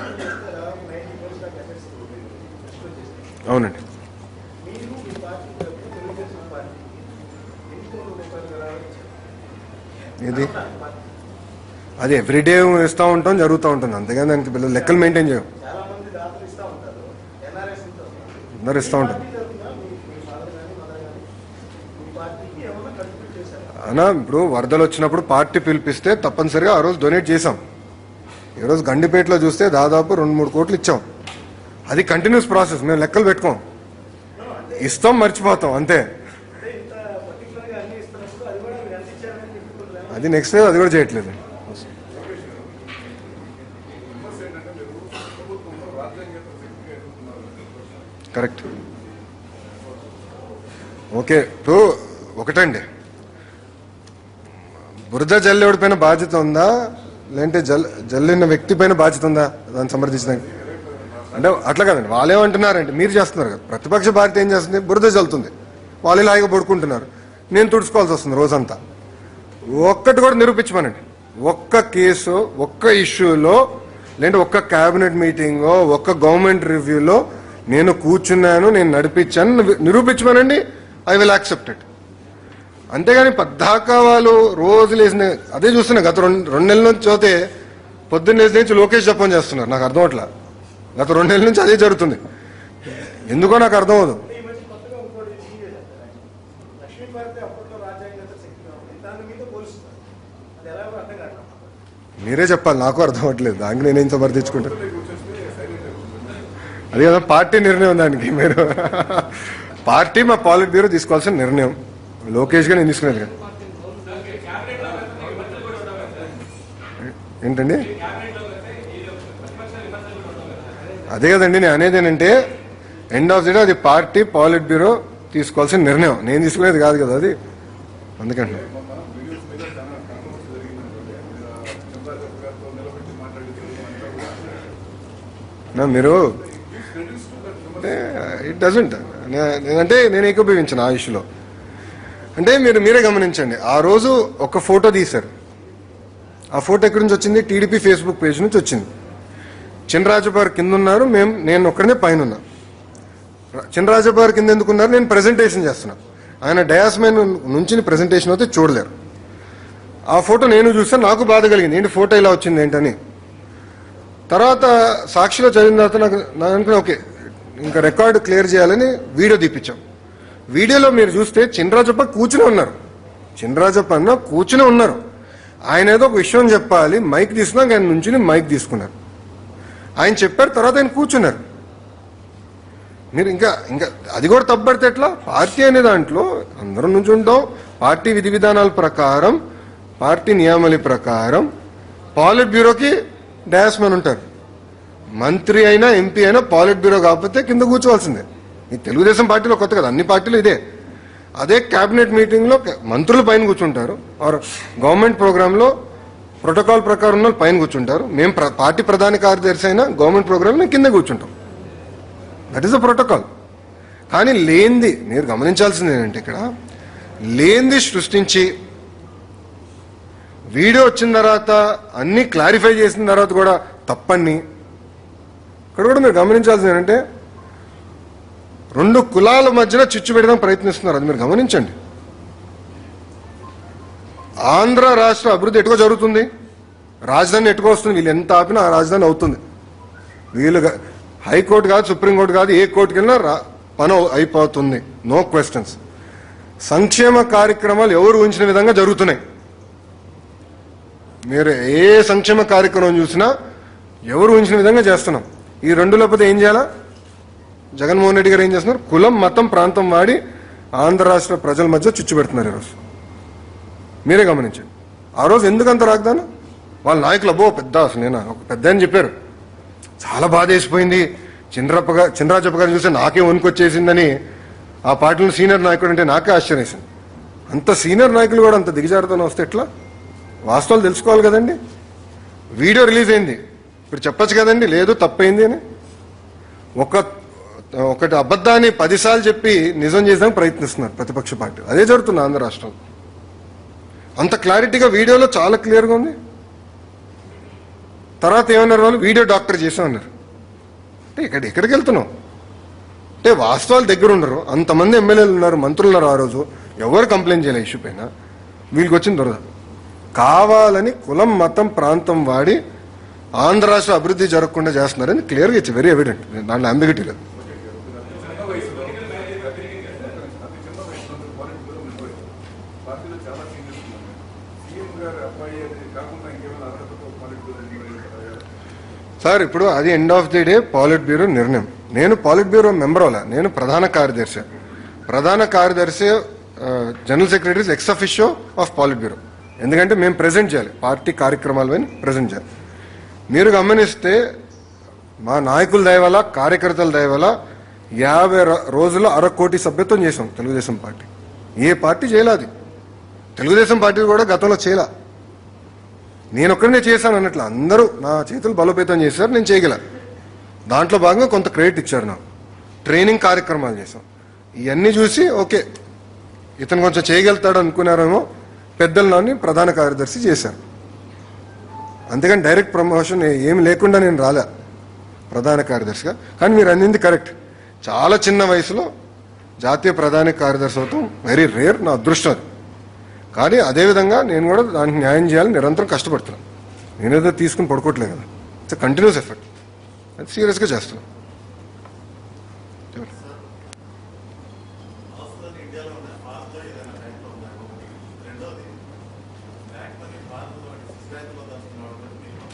అవునండి మీరు మీ పార్టీ తరఫున తెలుగుదేశం పార్టీకి ఎన్ని కోట్ల రూపాయలు విరాళం ఇచ్చారు? ఇది అది ఎవ్రీడే ఇస్తూ ఉంటాం జరుగుతూ ఉంటుంది అంతేగాని దానికి పిల్లలు లెక్కలు మెయింటైన్ చేయం చాలా మంది దాతలు ఇస్తా ఉంటారు ఎన్ఆర్ఎస్ నుంచి వస్తారు అందరు ఇస్తూ ఉంటారు పార్టీ తరఫున మీ మీ ఫాదర్ కానీ మదర్ కానీ మీ పార్టీకి ఏమైనా కంట్రిబ్యూట్ చేశారు అనా ఇప్పుడు వరదలు వచ్చినప్పుడు పార్టీ పిలిపిస్తే తప్పనిసరిగా ఆ రోజు డొనేట్ చేసాం ఈ రోజు గండిపేటలో చూస్తే దాదాపు రెండు మూడు కోట్లు ఇచ్చాం అది కంటిన్యూస్ ప్రాసెస్ మేము లెక్కలు పెట్టుకోం ఇస్తాం మర్చిపోతాం అంతే అంటే ఇంత పర్టికులర్ గా అన్ని ఇస్తున్నప్పుడు అది కూడా మీరు ఎంత ఇచ్చారని చెప్పుకుంటున్నారు అది నెక్స్ట్ అది కూడా చేయట్లేదు కరెక్ట్ ఓకే ఇప్పుడు ఒకటండి బురద జల్లేవుడి పైన బాధ్యత ఉందా లేదంటే జల్ జల్లిన వ్యక్తి పైన బాధ్యత ఉందా దాన్ని సమర్థించడానికి అంటే అట్లా కదండి వాళ్ళు ఏమంటున్నారంటే మీరు చేస్తున్నారు కదా ప్రతిపక్ష పార్టీ ఏం చేస్తుంది బురద జల్లుతుంది వాళ్ళు ఇలా హాయిగా పడుకుంటున్నారు నేను తుడుచుకోవాల్సి వస్తుంది రోజంతా ఒక్కటి కూడా నిరూపించమనండి ఒక్క కేసు ఒక్క ఇష్యూలో లేదంటే ఒక్క కేబినెట్ మీటింగ్ ఒక్క గవర్నమెంట్ రివ్యూలో నేను కూర్చున్నాను నేను నడిపించాను ని- నిరూపించమనండి ఐ విల్ యాక్సెప్ట్ ఇట్ అంతేగాని పద్దాకా వాళ్ళు రోజు లేచిన అదే చూస్తున్నా గత రెండు రెండు నెలల నుంచి చదివితే పొద్దున్న లేచిన నుంచి లోకేష్ జపం చేస్తున్నారు నాకు అర్థం అవట్లా గత రెండు నెలల నుంచి అదే జరుగుతుంది ఎందుకో నాకు అర్థం అవదు ఈ మధ్య కొత్తగా ఇంకోటి సీన్ చేశారు లక్ష్మీ భారతి అప్పట్లో రాజ్యాంగేతర శక్తిగా ఉంది దాని మీద పోలుస్తున్నారు అది ఎలాగో అర్థం కావట్లేదు మీరే చెప్పాలి నాకు అర్థం అవ్వట్లేదు దానికి నేనేం సమర్థించుకుంటా అది కదా పార్టీ నిర్ణయం దానికి మీరు పార్టీ మా పాలిట్ బ్యూరో తీసుకోవాల్సిన నిర్ణయం లోకేష్ గా నేను తీసుకునేది కదా ఏంటండి అదే కదండి నేను అనేది ఏంటంటే ఎండ్ ఆఫ్ ది డే అది పార్టీ పాలిట్ బ్యూరో తీసుకోవాల్సిన నిర్ణయం నేను తీసుకునేది కాదు కదా అది అందుకంటే నా మీరు ఇట్ డజంట్ నేనంటే నేను ఏకీభవించాను ఆ ఇష్యూలో అంటే మీరు మీరే గమనించండి ఆ రోజు ఒక ఫోటో తీశారు ఆ ఫోటో ఎక్కడి నుంచి వచ్చింది టీడీపీ ఫేస్బుక్ పేజ్ నుంచి వచ్చింది చినరాజబార్ కింద ఉన్నారు మేము నేను ఒక్కడనే పైన ఉన్నా చినరాజబార్ కింద ఎందుకున్నారు నేను ప్రెజెంటేషన్ చేస్తున్నా ఆయన డయాస్ మీద నుంచి ప్రెజెంటేషన్ అయితే చూడలేరు ఆ ఫోటో నేను చూస్తే నాకు బాధ కలిగింది ఏంటి ఫోటో ఇలా వచ్చింది ఏంటని తర్వాత సాక్షిలో చదివిన తర్వాత నాకు నాకు అనుకున్నా ఓకే ఇంకా రికార్డు క్లియర్ చేయాలని వీడియో తీపిచ్చాం వీడియోలో మీరు చూస్తే చినరాజప్ప కూర్చుని ఉన్నారు చినరాజప్ప అన్న కూర్చుని ఉన్నారు ఆయన ఏదో ఒక విషయం చెప్పాలి మైక్ తీసుకున్నాక ఆయన నుంచి మైక్ తీసుకున్నారు ఆయన చెప్పారు తర్వాత ఆయన కూర్చున్నారు మీరు ఇంకా ఇంకా అది కూడా తప్పబడితే ఎట్లా పార్టీ అనే దాంట్లో అందరం నుంచి ఉంటాం పార్టీ విధి విధానాల ప్రకారం పార్టీ నియామలి ప్రకారం పాలిట్ బ్యూరోకి డాష్ మ్యాన్ ఉంటారు మంత్రి అయినా ఎంపీ అయినా పాలిట్ బ్యూరో కాకపోతే కింద కూర్చోవాల్సిందే ఈ తెలుగుదేశం పార్టీలో కొత్త కదా అన్ని పార్టీలు ఇదే అదే కేబినెట్ మీటింగ్లో క- మంత్రులు పైన కూర్చుంటారు ఆర్ గవర్నమెంట్ ప్రోగ్రాంలో ప్రోటోకాల్ ప్రకారం ఉన్న వాళ్ళు పైన కూర్చుంటారు మేము ప్ర- పార్టీ ప్రధాన కార్యదర్శి అయినా గవర్నమెంట్ ప్రోగ్రామ్ మేము కింద కూర్చుంటాం దట్ ఈస్ ద ప్రోటోకాల్ కానీ లేనిది మీరు గమనించాల్సింది ఏంటంటే ఇక్కడ లేనిది సృష్టించి వీడియో వచ్చిన తర్వాత అన్ని క్లారిఫై చేసిన తర్వాత కూడా తప్పని ఇక్కడ కూడా మీరు గమనించాల్సింది ఏంటంటే రెండు కులాల మధ్యన చిచ్చు పెడదాం ప్రయత్నిస్తున్నారు అది మీరు గమనించండి ఆంధ్ర రాష్ట్ర అభివృద్ధి ఎటుగా జరుగుతుంది రాజధాని ఎటుగా వస్తుంది వీళ్ళు ఎంత ఆపినా ఆ రాజధాని అవుతుంది వీళ్ళు గా- హైకోర్టు కాదు సుప్రీంకోర్టు కాదు ఏ కోర్టుకి వెళ్ళినా రా- పని అవు- అయిపోతుంది నో క్వశ్చన్స్ సంక్షేమ కార్యక్రమాలు ఎవరు ఊహించిన విధంగా జరుగుతున్నాయి మీరు ఏ సంక్షేమ కార్యక్రమం చూసినా ఎవరు ఊహించిన విధంగా చేస్తున్నాం ఈ రెండు లేకపోతే ఏం చేయాలా జగన్మోహన్ రెడ్డి గారు ఏం చేస్తున్నారు కులం మతం ప్రాంతం వాడి ఆంధ్ర రాష్ట్ర ప్రజల మధ్య చిచ్చు పెడుతున్నారు ఈరోజు మీరే గమనించండి ఆ రోజు ఎందుకు అంత రాగ్దాను వాళ్ళ నాయకులు అబ్బో పెద్ద అసలు నేను ఒక పెద్ద అని చెప్పారు చాలా బాధ వేసిపోయింది చిన్నరప్ప గారు చినరాజప్ప గారిని చూస్తే నాకే వణుకొచ్చేసిందని ఆ పార్టీలో సీనియర్ నాయకుడు అంటే నాకే ఆశ్చర్యం వేసింది అంత సీనియర్ నాయకులు కూడా అంత దిగజారుతూనే వస్తే ఎట్లా వాస్తవాలు తెలుసుకోవాలి కదండి వీడియో రిలీజ్ అయింది ఇప్పుడు చెప్పొచ్చు కదండి లేదు తప్పైంది అని ఒక ఒకటి అబద్ధాన్ని పదిసార్లు చెప్పి నిజం చేసాం ప్రయత్నిస్తున్నారు ప్రతిపక్ష పార్టీ అదే జరుగుతుంది ఆంధ్ర రాష్ట్రం అంత క్లారిటీగా వీడియోలో చాలా క్లియర్గా ఉంది తర్వాత ఏమన్నారు వాళ్ళు వీడియో డాక్టర్ చేసామన్నారు అంటే ఇక్కడ ఎక్కడికి వెళ్తున్నాం అంటే వాస్తవాలు దగ్గర ఉండరు అంతమంది ఎమ్మెల్యేలు ఉన్నారు మంత్రులు ఉన్నారు ఆ రోజు ఎవరు కంప్లైంట్ చేయలే ఇష్యూ పైన వీళ్ళకి వచ్చింది దొరద కావాలని కులం మతం ప్రాంతం వాడి ఆంధ్ర రాష్ట్ర అభివృద్ధి జరగకుండా చేస్తున్నారని క్లియర్గా ఇచ్చి వెరీ ఎవిడెంట్ దాంట్లో అంబిగిటీ లేదు పార్టీలో చాలా సీనియర్స్ ఉన్నారు సీఎం గారు అబ్బాయి అనేది కాకుండా ఇంకేమైనా అర్హతతో పాలిట్ సార్ ఇప్పుడు అది end of the day politburo నిర్ణయం నేను పాలిట్ బ్యూరో మెంబర్ అవ్వలే నేను ప్రధాన కార్యదర్శి ప్రధాన కార్యదర్శి ఆ, general secretaries ex officio of politburo ఎందుకంటే మేము ప్రెజెంట్ చేయాలి పార్టీ కార్యక్రమాలు పైన ప్రెజెంట్ చేయాలి మీరు గమనిస్తే మా నాయకుల దయ వల్ల కార్యకర్తల దయ వల్ల యాభై ర- రోజుల్లో అర కోటి సభ్యత్వం చేసాం తెలుగుదేశం పార్టీ ఏ పార్టీ చేయలేదు అది తెలుగుదేశం పార్టీ కూడా గతంలో చేయలే నేను ఒక్కడనే చేశాను అన్నట్లు అందరూ నా చేతులు బలోపేతం చేశారు నేను చేయగల దాంట్లో భాగంగా కొంత క్రెడిట్ ఇచ్చారు నాకు ట్రైనింగ్ కార్యక్రమాలు చేశాం ఇవన్నీ చూసి ఓకే ఇతను కొంచెం చేయగలుగుతాడు అనుకున్నారేమో పెద్దలు నన్ను ప్రధాన కార్యదర్శి చేశారు అంతేగాని డైరెక్ట్ ప్రమోషన్ ఏమి లేకుండా నేను రాలే ప్రధాన కార్యదర్శిగా కానీ మీరు అన్నింది కరెక్ట్ చాలా చిన్న వయసులో జాతీయ ప్రధాన కార్యదర్శి అవుతాం వెరీ రేర్ నా అదృష్టం అది కానీ అదేవిధంగా నేను కూడా దానికి న్యాయం చేయాలని నిరంతరం కష్టపడుతున్నాను నేనేదో తీసుకుని పడుకోవట్లేదు కదా ఇట్స్ కంటిన్యూస్ ఎఫర్ట్ అది సీరియస్గా చేస్తున్నాను అవసరం ఇండియాలో ఉన్న ఫాస్ట్లో ఏదైనా బ్యాంక్లో ఉన్నారు రెండోది బ్యాంక్ మనీ ఫాస్ట్లో బ్యాంక్లో దాచుకున్నాడు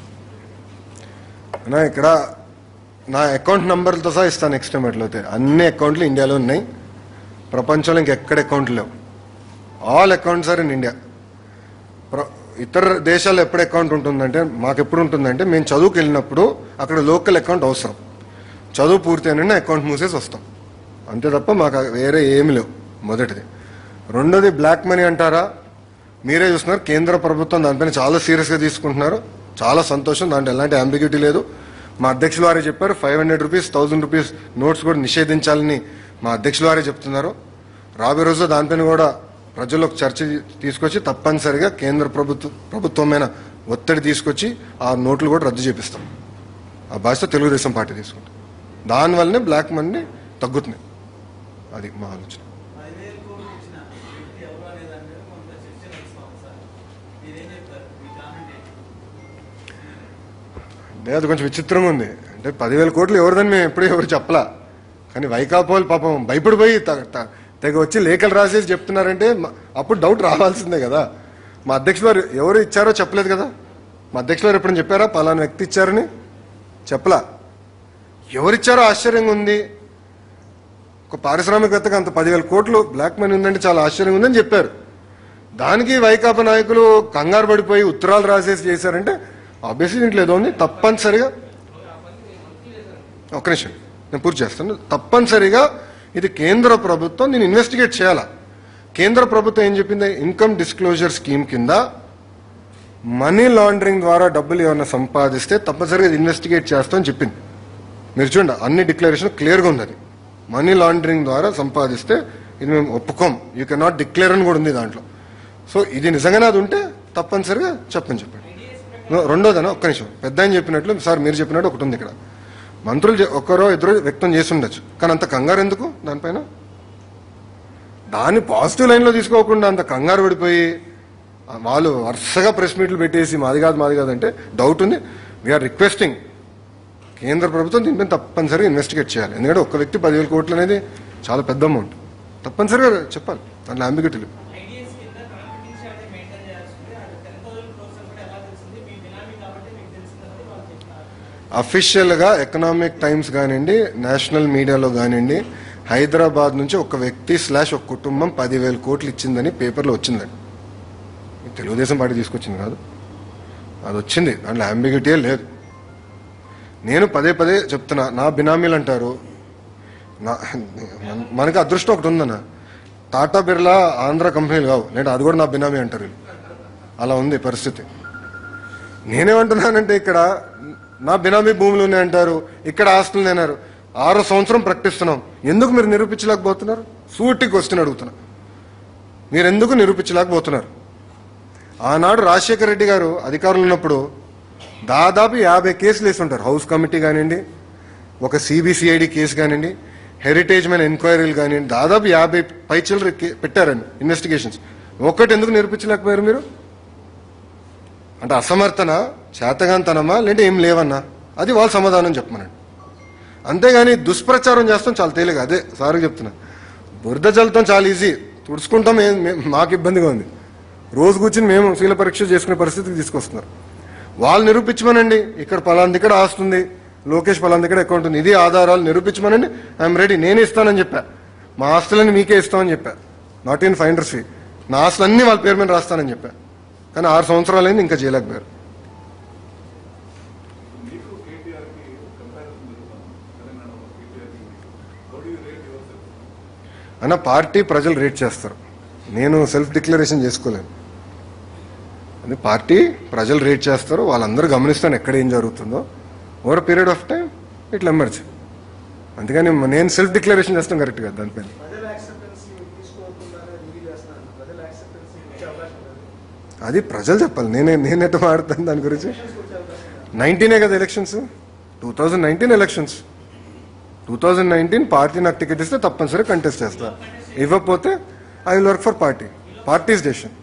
అన్నా ఇక్కడ నా అకౌంట్ నంబర్లతో సహా ఇస్తాను నెక్స్ట్ టైం ఎట్లయితే అన్ని అకౌంట్లు ఇండియాలో ఉన్నాయి ప్రపంచంలో ఇంకెక్కడ అకౌంట్లు లేవు all accounts are in India ప్ర- ఇతర దేశాల్లో ఎప్పుడు అకౌంట్ ఉంటుందంటే మాకు ఎప్పుడు ఉంటుందంటే మేము చదువుకు వెళ్ళినప్పుడు అక్కడ లోకల్ అకౌంట్ అవసరం చదువు పూర్తి అయినా అకౌంట్ మూసేసి వస్తాం అంతే తప్ప మాకు వేరే ఏమి లేవు మొదటిది రెండోది బ్లాక్ మనీ అంటారా మీరే చూస్తున్నారు కేంద్ర ప్రభుత్వం దానిపైన చాలా సీరియస్గా తీసుకుంటున్నారు చాలా సంతోషం దాంట్లో ఎలాంటి అంబిగ్యూటీ లేదు మా అధ్యక్షులు వారే చెప్పారు five hundred rupees thousand rupees notes కూడా నిషేధించాలని మా అధ్యక్షులు వారే చెప్తున్నారు రాబోయే రోజు దానిపైన కూడా ప్రజల్లోకి చర్చ తీసుకొచ్చి తప్పనిసరిగా కేంద్ర ప్రభుత్వ ప్రభుత్వమైన ఒత్తిడి తీసుకొచ్చి ఆ నోట్లు కూడా రద్దు చేపిస్తాం ఆ బాధ్యత తెలుగుదేశం పార్టీ తీసుకుంటాం దానివల్లనే బ్లాక్ మనీ తగ్గుతుంది అది మా ఆలోచన పదివేలు కోట్లు ఇచ్చిన వ్యక్తి ఎవరు అనేదాన్ని కొంత చర్చ నడుస్తాం సార్ మీరేం చెప్తారు మీ కామెంట్ ఏంటి అంటే అది కొంచెం విచిత్రంగా ఉంది అంటే పదివేల కోట్లు ఎవరిదని మేము ఎప్పుడూ ఎవరు చెప్పలా కానీ వైకాపా వాళ్ళు పాపం భయపడిపోయి త- త- తెగ వచ్చి లేఖలు రాసేసి చెప్తున్నారంటే మ- అప్పుడు డౌట్ రావాల్సిందే కదా మా అధ్యక్షులు వారు ఎవరు ఇచ్చారో చెప్పలేదు కదా మా అధ్యక్షులు వారు ఎప్పుడైనా చెప్పారా పలానా వ్యక్తి ఇచ్చారని చెప్పలా ఎవరిచ్చారో ఆశ్చర్యంగా ఉంది ఒక పారిశ్రామికవేత్తకు అంత పదివేల కోట్లు బ్లాక్ మనీ ఉందంటే చాలా ఆశ్చర్యంగా ఉందని చెప్పారు దానికి వైకాపా నాయకులు కంగారు పడిపోయి ఉత్తరాలు రాసేసి చేశారంటే ఆబ్వియస్లీ దీంట్లో ఏదో ఉంది తప్పనిసరిగా ఒక్క నిమిషం నేను పూర్తి చేస్తాను తప్పనిసరిగా ఇది కేంద్ర ప్రభుత్వం నేను ఇన్వెస్టిగేట్ చేయాలా కేంద్ర ప్రభుత్వం ఏం చెప్పింది ఇన్కమ్ డిస్క్లోజర్ స్కీమ్ కింద మనీ లాండరింగ్ ద్వారా డబ్బులు ఏమైనా సంపాదిస్తే తప్పనిసరిగా ఇది ఇన్వెస్టిగేట్ చేస్తామని చెప్పింది మీరు చూడండి అన్ని డిక్లరేషన్ క్లియర్గా ఉంది అది మనీ లాండరింగ్ ద్వారా సంపాదిస్తే ఇది మేము ఒప్పుకోం యూ కెన్ నాట్ డిక్లేర్ అని కూడా ఉంది దాంట్లో సో ఇది నిజంగానే అది ఉంటే తప్పనిసరిగా చెప్పని చెప్పండి రెండోదన ఒక్క నిమిషం పెద్ద ఆయన చెప్పినట్లు సార్ మీరు చెప్పినట్టు ఒకటి ఉంది ఇక్కడ మంత్రులు చె- ఒక్కరో ఇద్దరు వ్యక్తం చేసి ఉండొచ్చు కానీ అంత కంగారు ఎందుకు దానిపైన దాన్ని పాజిటివ్ లైన్లో తీసుకోకుండా అంత కంగారు పడిపోయి ఆ, వాళ్ళు వరుసగా ప్రెస్ మీట్లు పెట్టేసి మాది కాదు మాది కాదు అంటే డౌట్ ఉంది వీఆర్ రిక్వెస్టింగ్ కేంద్ర ప్రభుత్వం దీనిపైన తప్పనిసరిగా ఇన్వెస్టిగేట్ చేయాలి ఎందుకంటే ఒక్క వ్యక్తి పదివేల కోట్లు అనేది చాలా పెద్ద అమౌంట్ తప్పనిసరిగా చెప్పాలి దాంట్లో అంబిగటీ లేదు ఐడిఎస్ కింద కాన్ఫిడెన్స్ అనేది మెయింటైన్ చేయాల్సింది అది టెన్ థౌసండ్ క్రోర్స్ కూడా ఎలా తెలిసింది మీ బినామీ కాబట్టి మీకు తెలిసిందని వాళ్ళు చెప్తున్నారు అఫీషియల్ గా ఎకనామిక్ టైమ్స్ కానివ్వండి నేషనల్ మీడియాలో కానివ్వండి హైదరాబాద్ నుంచి ఒక వ్యక్తి స్లాష్ ఒక కుటుంబం పదివేల కోట్లు ఇచ్చిందని పేపర్లో వచ్చిందండి ఇది తెలుగుదేశం పార్టీ తీసుకొచ్చింది కాదు అది వచ్చింది దాంట్లో అంబిగిటీయే లేదు నేను పదే పదే చెప్తున్నా నా బినామీలు అంటారు నా మన- మనకి అదృష్టం ఒకటి ఉందన్న టాటా బిర్లా ఆంధ్ర కంపెనీలు కావు లేదా అది కూడా నా బినామీ అంటారు వీళ్ళు అలా ఉంది పరిస్థితి నేనేమంటున్నానంటే ఇక్కడ నా బినామీ భూములు ఉన్నాయంటారు ఇక్కడ ఆస్తులు నేనారు ఆరో సంవత్సరం ప్రకటిస్తున్నాం ఎందుకు మీరు నిరూపించలేకపోతున్నారు సూటి క్వశ్చన్ అడుగుతున్నా మీరు ఎందుకు నిరూపించలేకపోతున్నారు ఆనాడు రాజశేఖర రెడ్డి గారు అధికారులు ఉన్నప్పుడు దాదాపు యాభై కేసులు వేసి ఉంటారు హౌస్ కమిటీ కానివ్వండి ఒక సిబిసిఐడి కేసు కానివ్వండి హెరిటేజ్ మీద ఎంక్వైరీలు కానివ్వండి దాదాపు యాభై పైచలు పెట్టారండి ఇన్వెస్టిగేషన్స్ ఒక్కటి ఎందుకు నిరూపించలేకపోయారు మీరు అంటే అసమర్థన చేతగాంతనమా లేదంటే ఏం లేవన్నా అది వాళ్ళ సమాధానం చెప్పమనండి అంతేగాని దుష్ప్రచారం చేస్తాం చాలా తేలిక అదే సార్ చెప్తున్నా బురద జల్లుతాం చాలా ఈజీ తుడుచుకుంటాం ఏం- మే- మాకు ఇబ్బందిగా ఉంది రోజు కూర్చుని మేము శీల పరీక్ష చేసుకునే పరిస్థితికి తీసుకొస్తున్నారు వాళ్ళు నిరూపించమనండి ఇక్కడ పలాంది ఇక్కడ ఆస్తుంది లోకేష్ పలాంది ఇక్కడ అకౌంట్ ఉంది ఇది ఆధారాలు నిరూపించమనండి ఐఎమ్ రెడీ నేనే ఇస్తానని చెప్పా మా ఆస్తులని మీకే ఇస్తామని చెప్పా నాట్ ఇన్ ఫైండర్స్ ఫీ నా ఆస్తులన్నీ వాళ్ళ పేరు మీద రాస్తానని చెప్పా కానీ ఆరు సంవత్సరాలైంది ఇంకా చేయలేకపోయారు మీకు కేటీఆర్ కి కంపారిజన్ జరుగుతాం తెలంగాణలో కేటీఆర్ కి how do you rate yourself అన్న పార్టీ ప్రజలు రేట్ చేస్తారు నేను సెల్ఫ్ డిక్లరేషన్ చేసుకోలేను అది పార్టీ ప్రజలు రేట్ చేస్తారు వాళ్ళందరూ గమనిస్తాను ఎక్కడ ఏం జరుగుతుందో ఓవర్ పీరియడ్ ఆఫ్ టైం ఇట్లా ఎమర్జ్ అందుకని నేను సెల్ఫ్ డిక్లరేషన్ చేస్తాను కరెక్ట్ కదా దానిపైన ప్రజల యాక్సెప్టెన్సీ తీసుకోకుండా రివ్యూ చేస్తున్నాను ప్రజల యాక్సెప్టెన్సీ వచ్చే అవకాశం లేదు అది ప్రజలు చెప్పాలి నేనే నేనెట్ట మాడతాను దాని గురించి నైన్టీనే కదా elections two thousand nineteen elections two thousand nineteen party నాకు టికెట్ ఇస్తే తప్పనిసరిగా కంటెస్ట్ చేస్తా ఇవ్వకపోతే I will work for party party's decision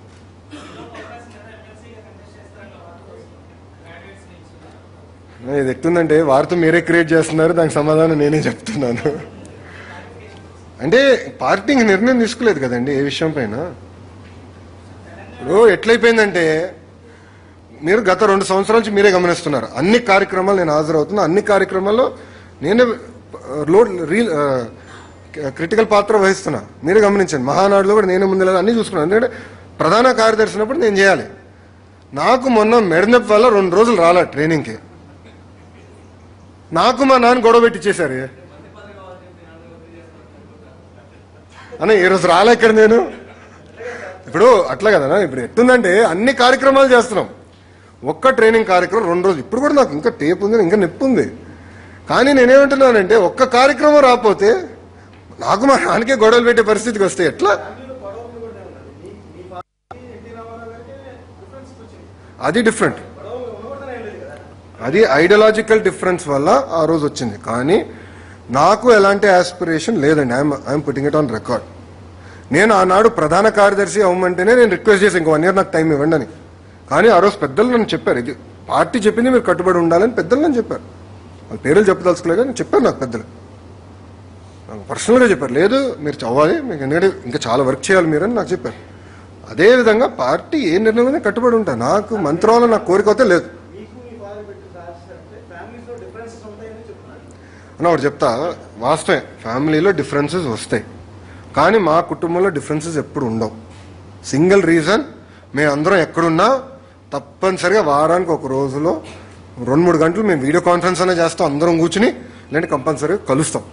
ఇది ఎట్టుందంటే వారితో మీరే క్రియేట్ చేస్తున్నారు దానికి సమాధానం నేనే చెప్తున్నాను అంటే పార్టీ ఇంక నిర్ణయం తీసుకోలేదు కదండి ఏ విషయం పైన ఇప్పుడు ఎట్లయిపోయిందంటే మీరు గత రెండు సంవత్సరాల నుంచి మీరే గమనిస్తున్నారు అన్ని కార్యక్రమాలు నేను హాజరవుతున్నా అన్ని కార్యక్రమాల్లో నేనే లోడ్ రీల్ క్రిటికల్ పాత్ర వహిస్తున్నా మీరే గమనించండి మహానాడులో కూడా నేనే ముందు అన్ని చూసుకున్నాను ఎందుకంటే ప్రధాన కార్యదర్శి ఉన్నప్పుడు నేను చేయాలి నాకు మొన్న మెడనొప్పి వల్ల రెండు రోజులు రాలా ట్రైనింగ్కి నాకు మా నాన్న గొడవ పెట్టించేశారు అన్న ఈ రోజు రాలే ఇక్కడ నేను ఇప్పుడు అట్లా కదా ఇప్పుడు ఎట్టుందంటే అన్ని కార్యక్రమాలు చేస్తున్నాం ఒక్క ట్రైనింగ్ కార్యక్రమం రెండు రోజులు ఇప్పుడు కూడా నాకు ఇంకా టేప్ ఉంది ఇంకా నొప్పి ఉంది కానీ నేనేమంటున్నానంటే ఒక్క కార్యక్రమం రాకపోతే నాకు మా నాన్నకే గొడవలు పెట్టే పరిస్థితికి వస్తే ఎట్లా ఫ్యామిలీలో గొడవలు కూడా ఉన్నది మీ మీ పార్టీ ఎన్టీ రామారావు గారికి డిఫరెన్స్ వచ్చింది అది డిఫరెంట్ గొడవలు ఉండకూడదని ఏం లేదు కదా అది ఐడియాలజికల్ డిఫరెన్స్ వల్ల ఆ రోజు వచ్చింది కానీ నాకు ఎలాంటి ఆస్పిరేషన్ లేదండి I'm I'm putting it on record నేను ఆనాడు ప్రధాన కార్యదర్శి అవ్వమంటేనే నేను రిక్వెస్ట్ చేసి ఇంకో వన్ ఇయర్ నాకు టైం ఇవ్వండి అని కానీ ఆ రోజు పెద్దలు నన్ను చెప్పారు ఇది పార్టీ చెప్పింది మీరు కట్టుబడి ఉండాలని పెద్దలు నన్ను చెప్పారు వాళ్ళ పేర్లు చెప్పదలుచుకోలేదు కానీ చెప్పారు నాకు పెద్దలు నాకు పర్సనల్గా చెప్పారు లేదు మీరు చదవాలి మీకు ఎందుకంటే ఇంకా చాలా వర్క్ చేయాలి మీరు అని నాకు చెప్పారు అదే విధంగా పార్టీ ఏ నిర్ణయం కట్టుబడి ఉంటా నాకు మంత్రాలు నాకు కోరిక అయితే లేదు మీకు మీ ఫాదర్ పెట్టిన రాజశేఖర్ అంటే ఫ్యామిలీస్లో డిఫరెన్సెస్ ఉంటాయని చెప్తున్నారు అని ఒకటి చెప్తా వాస్తవే ఫ్యామిలీలో డిఫరెన్సెస్ వస్తాయి కానీ మా కుటుంబంలో డిఫరెన్సెస్ ఎప్పుడు ఉండవు సింగిల్ రీజన్ మేము అందరం ఎక్కడున్నా తప్పనిసరిగా వారానికి ఒక రోజులో రెండు మూడు గంటలు మేము వీడియో కాన్ఫరెన్స్ అనే చేస్తాం అందరం కూర్చుని లేదంటే కంపల్సరీగా కలుస్తాం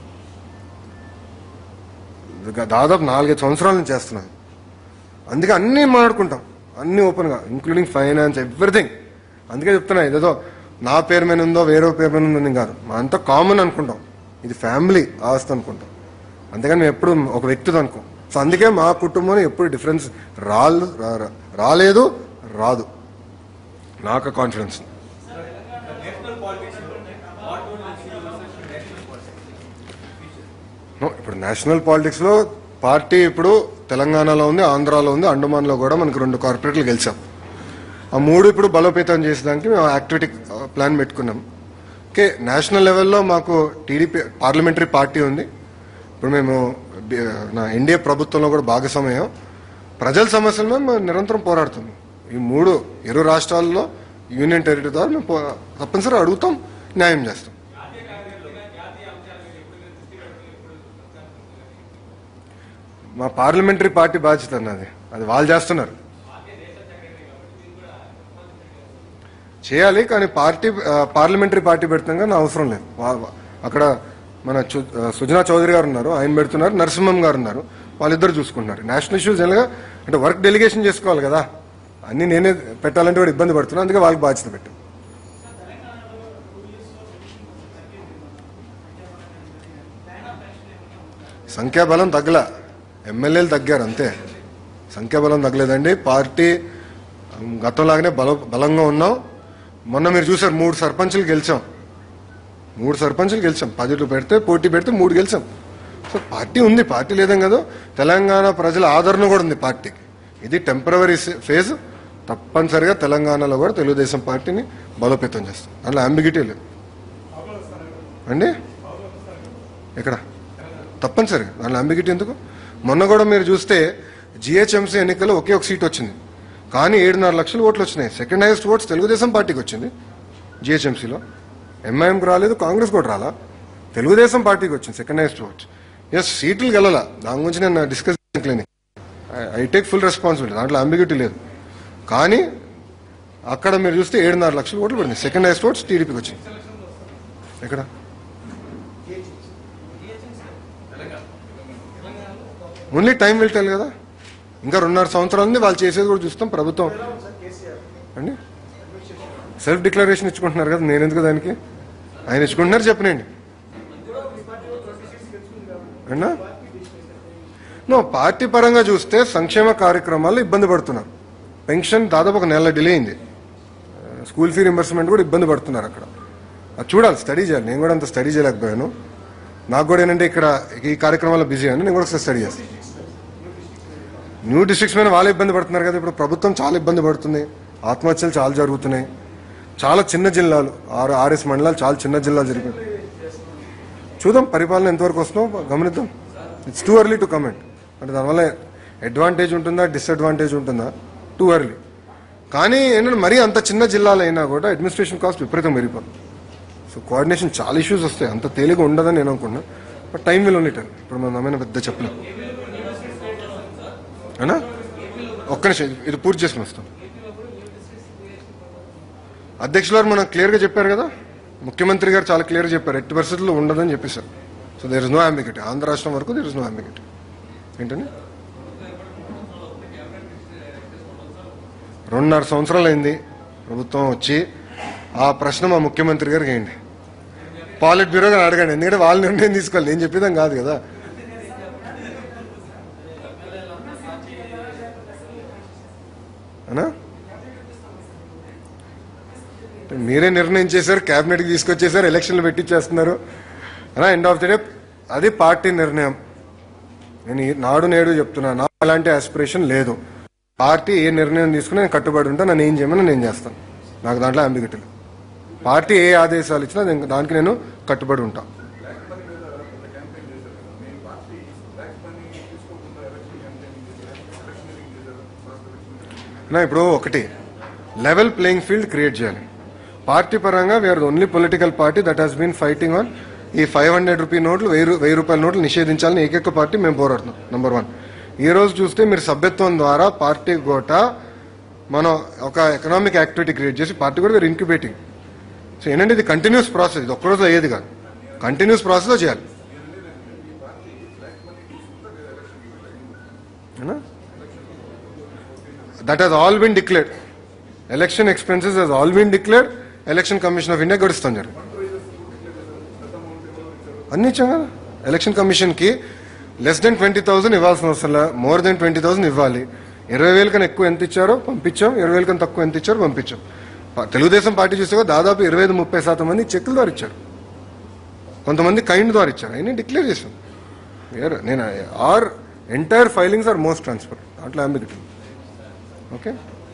ఇది దాదాపు నాలుగైదు సంవత్సరాల నుంచి చేస్తున్నాను అందుకే అన్నీ మాట్లాడుకుంటాం అన్నీ ఓపెన్గా ఇంక్లూడింగ్ ఫైనాన్స్ ఎవ్రీథింగ్ అందుకే చెప్తున్నా ఇదేదో నా పేరు మీద ఉందో వేరే పేరు మీద ఉందని కాదు మా అంతా కామన్ అనుకుంటాం ఇది ఫ్యామిలీ ఆస్తి అనుకుంటాం అంతేగాని మేము ఎప్పుడు ఒక వ్యక్తితో అనుకోం సో అందుకే మా కుటుంబంలో ఎప్పుడు డిఫరెన్స్ రాలు రా- రా- రాలేదు రాదు నాకు confidence national politics what would you see versus national politics no, ఇప్పుడు నేషనల్ పాలిటిక్స్ లో పార్టీ ఇప్పుడు తెలంగాణలో ఉంది ఆంధ్రాలో ఉంది అండమాన్లో కూడా మనకు రెండు కార్పొరేట్లు గెలిచాం ఆ మూడు ఇప్పుడు బలోపేతం చేసేదానికి మేము యాక్టివిటీ ప్లాన్ పెట్టుకున్నాం ఓకే నేషనల్ లెవెల్లో మాకు టీడీపీ పార్లమెంటరీ పార్టీ ఉంది ఇప్పుడు మేము బి- నా ఎన్డీఏ ప్రభుత్వంలో కూడా భాగస్వామ్యం ప్రజల సమస్యల మీద మేము నిరంతరం పోరాడుతున్నాం ఈ మూడు ఇరు రాష్ట్రాల్లో యూనియన్ టెరిటరీ ద్వారా మేము పో- తప్పనిసరిగా అడుగుతాం న్యాయం చేస్తాం మా పార్లమెంటరీ పార్టీ బాధ్యత అన్నది అది వాళ్ళు చేస్తున్నారు చేయాలి కానీ పార్టీ ఆ, పార్లమెంటరీ పార్టీ పెడతాం కానీ అవసరం లేదు వా- వా- అక్కడ మన చు- ఆ, సుజనా చౌదరి గారు ఉన్నారు ఆయన పెడుతున్నారు నరసింహం గారు ఉన్నారు వాళ్ళిద్దరు చూసుకుంటున్నారు నేషనల్ ఇష్యూస్ జనరల్గా అంటే వర్క్ డెలిగేషన్ చేసుకోవాలి కదా అన్ని నేనే పెట్టాలంటే కూడా ఇబ్బంది పడుతున్నా అందుకే వాళ్ళకి బాధ్యత పెట్టాం సంఖ్యాబలం తగ్గల ఎమ్మెల్యేలు తగ్గారు అంతే సంఖ్యాబలం తగ్గలేదండి పార్టీ ఉమ్, గతంలాగానే బల బలంగా ఉన్నాం మొన్న మీరు చూసారు మూడు సర్పంచులు గెలిచాం మూడు సర్పంచులు గెలిచాం పదిట్లు పెడితే పోటీ పెడితే మూడు గెలిచాం సో పార్టీ ఉంది పార్టీ లేదేం కదా తెలంగాణ ప్రజల ఆదరణ కూడా ఉంది పార్టీకి ఇది టెంపరవరీ ఫేజ్ తప్పనిసరిగా తెలంగాణలో కూడా తెలుగుదేశం పార్టీని బలోపేతం చేస్తాం అందులో అంబిగిటీ లేదు అండి ఎక్కడ తప్పనిసరిగా దానిలో అంబిగిటీ ఎందుకు మొన్న కూడా మీరు చూస్తే జిహెచ్ఎంసీ ఎన్నికల్లో ఒకే ఒక సీట్ వచ్చింది కానీ ఏడున్నర లక్షల ఓట్లు వచ్చినాయి సెకండ్ హైయెస్ట్ ఓట్స్ తెలుగుదేశం పార్టీకి వచ్చింది జిహెచ్ఎంసీలో ఎంఐఎంకి రాలేదు కాంగ్రెస్ కూడా రాలా తెలుగుదేశం పార్టీకి వచ్చింది సెకండ్ హైయెస్ట్ ఓట్స్ ఎస్ సీట్లు గెలలా దాని గురించి నేను డిస్కస్ చేయలేను ఐ టేక్ ఫుల్ రెస్పాన్సిబిలిటీ దాంట్లో అంబిగిటీ లేదు కానీ అక్కడ మీరు చూస్తే ఏడున్నర లక్షల ఓట్లు పడింది సెకండ్ హైయెస్ట్ ఓట్స్ టీడీపీకి వచ్చింది ఎక్కడ ఓన్లీ టైం విల్ టెల్ కదా ఇంకా రెండున్నర సంవత్సరాలు ఉంది వాళ్ళు చేసేది కూడా చూస్తాం ప్రభుత్వం అండి సెల్ఫ్ డిక్లరేషన్ ఇచ్చుకుంటున్నారు కదా నేను ఎందుకు దానికి ఆయన ఇచ్చుకుంటున్నారు చెప్పనండి అన్నా నో పార్టీ పరంగా చూస్తే సంక్షేమ కార్యక్రమాల్లో ఇబ్బంది పడుతున్నారు పెన్షన్ దాదాపు ఒక నెల డిలే అయింది స్కూల్ ఫీ రింబర్స్మెంట్ కూడా ఇబ్బంది పడుతున్నారు అక్కడ అది చూడాలి స్టడీ చేయాలి నేను కూడా అంత స్టడీ చేయలేకపోయాను నాకు కూడా ఏంటంటే ఇక్కడ ఈ కార్యక్రమాల్లో బిజీ అని నేను కూడా ఒకసారి స్టడీ చేస్తాను న్యూ డిస్ట్రిక్ట్స్ మీద వాళ్ళే ఇబ్బంది పడుతున్నారు కదా ఇప్పుడు ప్రభుత్వం చాలా ఇబ్బంది పడుతుంది ఆత్మహత్యలు చాలా జరుగుతున్నాయి చాలా చిన్న జిల్లాలు ఆరు ఆర్ఎస్ మండలాలు చాలా చిన్న జిల్లాలు జరిగాయి చూద్దాం పరిపాలన ఎంతవరకు వస్తుందో గమనిద్దాం it's too early to comment అంటే దానివల్ల అడ్వాంటేజ్ ఉంటుందా డిసడ్వాంటేజ్ ఉంటుందా టూ ఎర్లీ కానీ ఏంటంటే మరీ అంత చిన్న జిల్లాలు అయినా కూడా అడ్మినిస్ట్రేషన్ కాస్ట్ విపరీతం పెరిగిపోతుంది సో కోఆర్డినేషన్ చాలా ఇష్యూస్ వస్తాయి అంత తేలిగా ఉండదని నేను అనుకున్నా బట్ టైం విల్ ఉండేట ఇప్పుడు మనం నమ్మిన పెద్ద చెప్పలేం అనా ఒక్క నిమిషం ఇది పూర్తి చేసుకుని వస్తాం అధ్యక్షుల వారు మనం క్లియర్గా చెప్పారు కదా ముఖ్యమంత్రి గారు చాలా క్లియర్గా చెప్పారు ఎట్టి పరిస్థితుల్లో ఉండదని చెప్పేశారు so there is no ambiguity Andhra రాష్ట్రం వరకు దేర్ ఇస్ నో అంబిగిటీ ఏంటండి రెండున్నర సంవత్సరాలు అయింది ప్రభుత్వం వచ్చి ఆ ప్రశ్న మా ముఖ్యమంత్రి గారికి వేయండి పాలిట్ బ్యూరో గారు అడగండి ఎందుకంటే వాళ్ళు నిర్ణయం తీసుకోవాలి నేను చెప్పేదాం కాదు కదా అనా మీరే నిర్ణయం చేశారు క్యాబినెట్కి తీసుకొచ్చేసారు ఎలక్షన్లు పెట్టించేస్తున్నారు అనా ఎండ్ ఆఫ్ ది డే అది పార్టీ నిర్ణయం నేను ఈ నాడు నేడు చెప్తున్నా నాకు అలాంటి ఆస్పిరేషన్ లేదు పార్టీ ఏ నిర్ణయం తీసుకుని నేను కట్టుబడి ఉంటా నన్ను ఏం చేయమని నేను చేస్తాను నాకు దాంట్లో అంబిగట్లు పార్టీ ఏ ఆదేశాలు ఇచ్చినా నేను- దానికి నేను కట్టుబడి ఉంటా బ్లాక్ మనీ మీద కొంత క్యాంపెయిన్ చేశారు కదా మీ పార్టీ బ్లాక్ మనీ తీసుకోకుండా ఎలక్షన్ క్యాంపెయిన్ చేశారు ఎలక్షనరింగ్ చేశారు ఫస్ట్ ఎలక్షన్ నా ఇప్పుడు ఒకటి లెవెల్ ప్లేయింగ్ ఫీల్డ్ క్రియేట్ చేయాలి పార్టీ పరంగా we're only political party that has been fighting on ఈ ఫైవ్ హండ్రెడ్ రూపీ నోట్లు వెయ్యి రూ- వెయ్యి రూపాయల నోట్లు నిషేధించాలని ఏకైక పార్టీ మేము పోరాడుతున్నాం నంబర్ వన్ ఈ రోజు చూస్తే మీరు సభ్యత్వం ద్వారా పార్టీ కోట మనం ఒక ఎకనామిక్ యాక్టివిటీ క్రియేట్ చేసి పార్టీ కూడా వేరు ఇంక్యుబేటింగ్ సో ఏంటంటే ఇది కంటిన్యూస్ ప్రాసెస్ ఇది ఒక్కరోజు అయ్యేది కాదు కంటిన్యూస్ ప్రాసెస్లో చేయాలి that has all been declared election expenses has all been declared election commission of India గడుస్తాం జరిగింది అన్ని ఇచ్చాం కదా ఎలక్షన్ కమిషన్కి లెస్ దెన్ ట్వంటీ థౌసండ్ ఇవ్వాల్సిన అవసరం లే మోర్ దెన్ ట్వంటీ థౌసండ్ ఇవ్వాలి ఇరవై వేల కన్నా ఎక్కువ ఎంత ఇచ్చారో పంపించాం ఇరవై వేల కన్నా తక్కువ ఎంత ఇచ్చారో పంపించాం ప- తెలుగుదేశం పార్టీ చూస్తే కూడా దాదాపు ఇరవై ఐదు ముప్పై శాతం మంది చెక్కుల ద్వారా ఇచ్చారు కొంతమంది కైండ్ ద్వారా ఇచ్చారు అయినా డిక్లేర్ చేశాం వేరే నేను our entire filings are most transfer అట్లా అంబిగిటీ ఓకే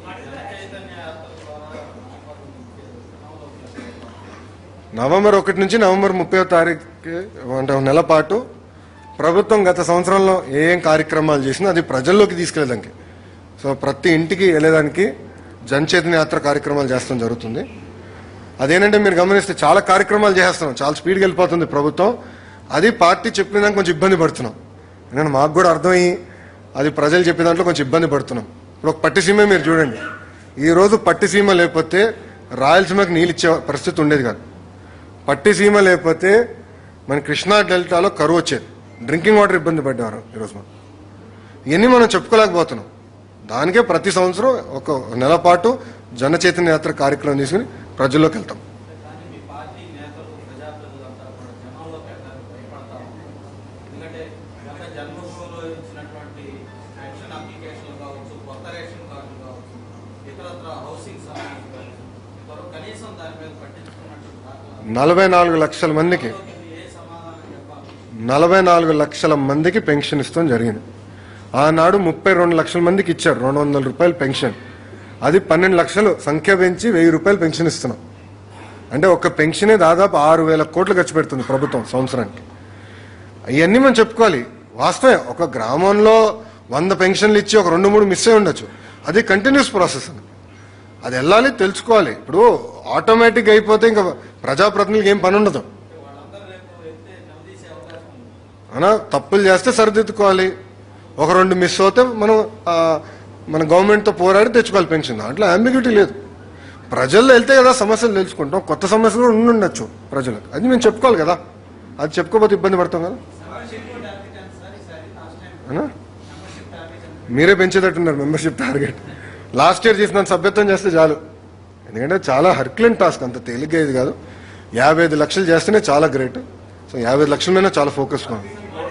నవంబర్ ఒకటి నుంచి నవంబర్ ముప్పై తారీఖు అంటే ఒక నెల పాటు ప్రభుత్వం గత సంవత్సరంలో ఏ ఏం కార్యక్రమాలు చేసినా అది ప్రజల్లోకి తీసుకెళ్ళడానికి సో ప్రతి ఇంటికి వెళ్ళేదానికి జనచేతన యాత్ర కార్యక్రమాలు చేస్తాం జరుగుతుంది అదేంటంటే మీరు గమనిస్తే చాలా కార్యక్రమాలు చేస్తున్నాం చాలా స్పీడ్గా వెళ్ళిపోతుంది ప్రభుత్వం అది పార్టీ చెప్పిన దానికి కొంచెం ఇబ్బంది పడుతున్నాం ఎందుకంటే మాకు కూడా అర్థమయ్యి అది ప్రజలు చెప్పిన దాంట్లో కొంచెం ఇబ్బంది పడుతున్నాం ఇప్పుడు ఒక పట్టిసీమ మీరు చూడండి ఈ రోజు పట్టిసీమ లేకపోతే రాయలసీమకి నీళ్ళు ఇచ్చే పరిస్థితి ఉండేది కాదు పట్టిసీమ లేకపోతే మన కృష్ణా డెల్టాలో కరువు వచ్చేది డ్రింకింగ్ వాటర్ ఇబ్బంది పడ్డారు ఈరోజు మనం ఇవన్నీ మనం చెప్పుకోలేకపోతున్నాం దానికే ప్రతి సంవత్సరం ఒక నెల పాటు జన చైతన్య యాత్ర కార్యక్రమం తీసుకుని ప్రజల్లోకి వెళ్తాం కానీ మీ పార్టీ నేతలు ప్రజాప్రతినిధులంతా కూడా జనంలోకి వెళ్ళడానికి భయపడతా ఉన్నారు ఎందుకంటే గత జన్మభూమిలో ఇచ్చినటువంటి పెన్షన్ అప్లికేషన్లు కావచ్చు కొత్త రేషన్ కార్డులు కావచ్చు ఇతరత్ర హౌసింగ్ సంబంధించి కావచ్చు త్వరగా కనీసం దాని మీద పట్టించుకున్నట్టు దాఖలా నలభై నాలుగు లక్షల మందికి ఏ సమాధానం చెప్పాలి నలభై నాలుగు లక్షల మందికి పెన్షన్ ఇస్తాం జరిగింది ఆనాడు ముప్పై రెండు లక్షల మందికి ఇచ్చారు రెండు వందల రూపాయలు పెన్షన్ అది పన్నెండు లక్షలు సంఖ్య పెంచి వెయ్యి రూపాయలు పెన్షన్ ఇస్తున్నాం అంటే ఒక పెన్షనే దాదాపు ఆరు వేల కోట్లు ఖర్చు పెడుతుంది ప్రభుత్వం సంవత్సరానికి ఇవన్నీ మనం చెప్పుకోవాలి వాస్తవే ఒక గ్రామంలో వంద పెన్షన్లు ఇచ్చి ఒక రెండు మూడు మిస్ అయి ఉండొచ్చు అది కంటిన్యూస్ ప్రాసెస్ అని అది వెళ్ళాలి తెలుసుకోవాలి ఇప్పుడు ఆటోమేటిక్ అయిపోతే ఇంకా ప్రజాప్రతినిధులకు ఏం పని ఉండదు వాళ్ళందరూ రేపు వెళ్తే నిలదీసే అవకాశం ఉంది అనా తప్పులు చేస్తే సరిదిద్దుకోవాలి ఒక రెండు మిస్ అవుతే మనం ఆ, మన గవర్నమెంట్తో పోరాడి తెచ్చుకోవాలి పెన్షన్ అట్లా అంబిగ్యూటీ లేదు ప్రజల్లో వెళ్తే కదా సమస్యలు తెలుసుకుంటాం కొత్త సమస్యలు కూడా ఉండి ఉండొచ్చు ప్రజలకు అది మేము చెప్పుకోవాలి కదా అది చెప్పుకోకపోతే ఇబ్బంది పడతాం కదా మెంబర్షిప్ టార్గెట్ ఎంత సార్ ఈసారి లాస్ట్ టైం అనా మెంబర్షిప్ టార్గెట్ ఎంత మీరే పెంచేటట్టున్నారు మెంబర్షిప్ టార్గెట్ లాస్ట్ ఇయర్ చేసిన సభ్యత్వం చేస్తే చాలు ఎందుకంటే చాలా హర్క్లెంట్ టాస్క్ అంత తేలిగ్గా ఇది కాదు యాభై ఐదు లక్షలు చేస్తేనే చాలా గ్రేట్ సో యాభై ఐదు లక్షల మీద చాలా ఫోకస్ కావాలి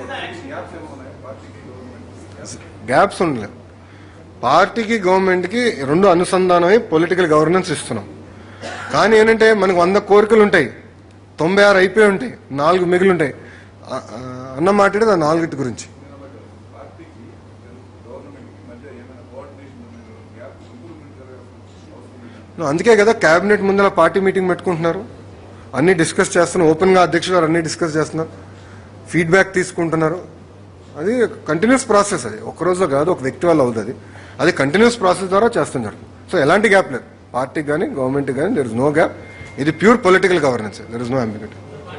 గ్యాప్స్ ఉండలేవు పార్టీకి గవర్నమెంట్కి రెండు అనుసంధానమై పొలిటికల్ గవర్నెన్స్ ఇస్తున్నాం కానీ ఏంటంటే మనకు వంద కోరికలు ఉంటాయి తొంభై ఆరు అయిపోయి ఉంటాయి నాలుగు మిగిలి ఉంటాయి ఆ- ఆ, అన్న మాట్లాడేది ఆ నాలుగిటి గురించి పార్టీకి గవర్నమెంట్కి మధ్య ఏమైనా కోఆర్డినేషన్ గ్యాప్ ఇంప్రూవ్మెంట్ జరగాల్సిన అవసరం అందుకే కదా కేబినెట్ ముందర పార్టీ మీటింగ్ పెట్టుకుంటున్నారు అన్ని డిస్కస్ చేస్తున్నారు ఓపెన్గా అధ్యక్షులు గారు అన్ని డిస్కస్ చేస్తున్నారు ఫీడ్బ్యాక్ తీసుకుంటున్నారు అది కంటిన్యూస్ ప్రాసెస్ అది ఒక రోజులో కాదు ఒక వ్యక్తి వల్ల అవుతుంది అది కంటిన్యూస్ ప్రాసెస్ ద్వారా చేస్తాం జరుగుతుంది సో ఎలాంటి గ్యాప్ లేదు పార్టీకి కానీ గవర్నమెంట్కి కానీ దెర్ ఇస్ నో గ్యాప్ ఇది pure political governance there is no ambiguity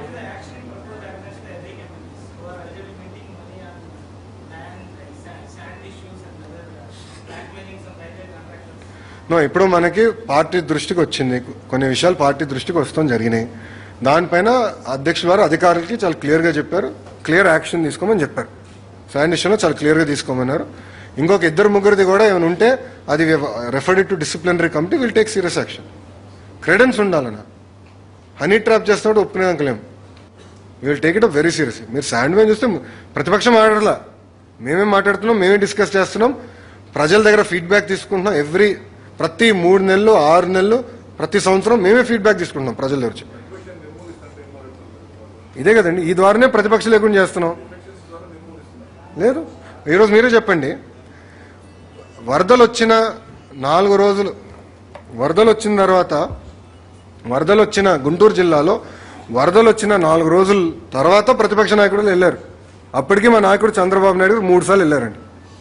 no ఇప్పుడు మనకి పార్టీ దృష్టికి వచ్చింది కొన్ని విషయాలు పార్టీ దృష్టికి వస్తాం జరిగినాయి దానిపైన అధ్యక్షుల వారు అధికారులకి చాలా క్లియర్గా చెప్పారు క్లియర్ యాక్షన్ తీసుకోమని చెప్పారు శాండ్ ఇష్యూలో చాలా క్లియర్గా తీసుకోమన్నారు ఇంకొక ఇద్దరు ముగ్గురిది కూడా ఏమైనా ఉంటే అది referred to disciplinary committee will take serious action credence ఉండాలన్న హనీ ట్రాప్ చేస్తున్నట్టు ఒప్పుకునేంకలేం will take it very serious మీరు శాండ్ మ్యాన్ చూస్తే ప్రతిపక్షం మాట్లాడలా మేమే మాట్లాడుతున్నాం మేమే డిస్కస్ చేస్తున్నాం ప్రజల దగ్గర ఫీడ్బ్యాక్ తీసుకుంటున్నాం ఎవ్రీ ప్రతి మూడు నెలలు ఆరు నెలలు ప్రతి సంవత్సరం మేమే ఫీడ్బ్యాక్ తీసుకుంటున్నాం ప్రజల దగ్గర నుంచి ఇదే కదండి ఈ ద్వారానే ప్రతిపక్ష లేకుండా చేస్తున్నాం లేదు ఈరోజు మీరే చెప్పండి వరదలు వచ్చిన నాలుగు రోజులు వరదలు వచ్చిన తర్వాత వరదలు వచ్చిన గుంటూరు జిల్లాలో వరదలు వచ్చిన నాలుగు రోజుల తర్వాత ప్రతిపక్ష నాయకుడు వెళ్ళారు అప్పటికి మా నాయకుడు చంద్రబాబు నాయుడు గారు మూడు సార్లు వెళ్ళారండి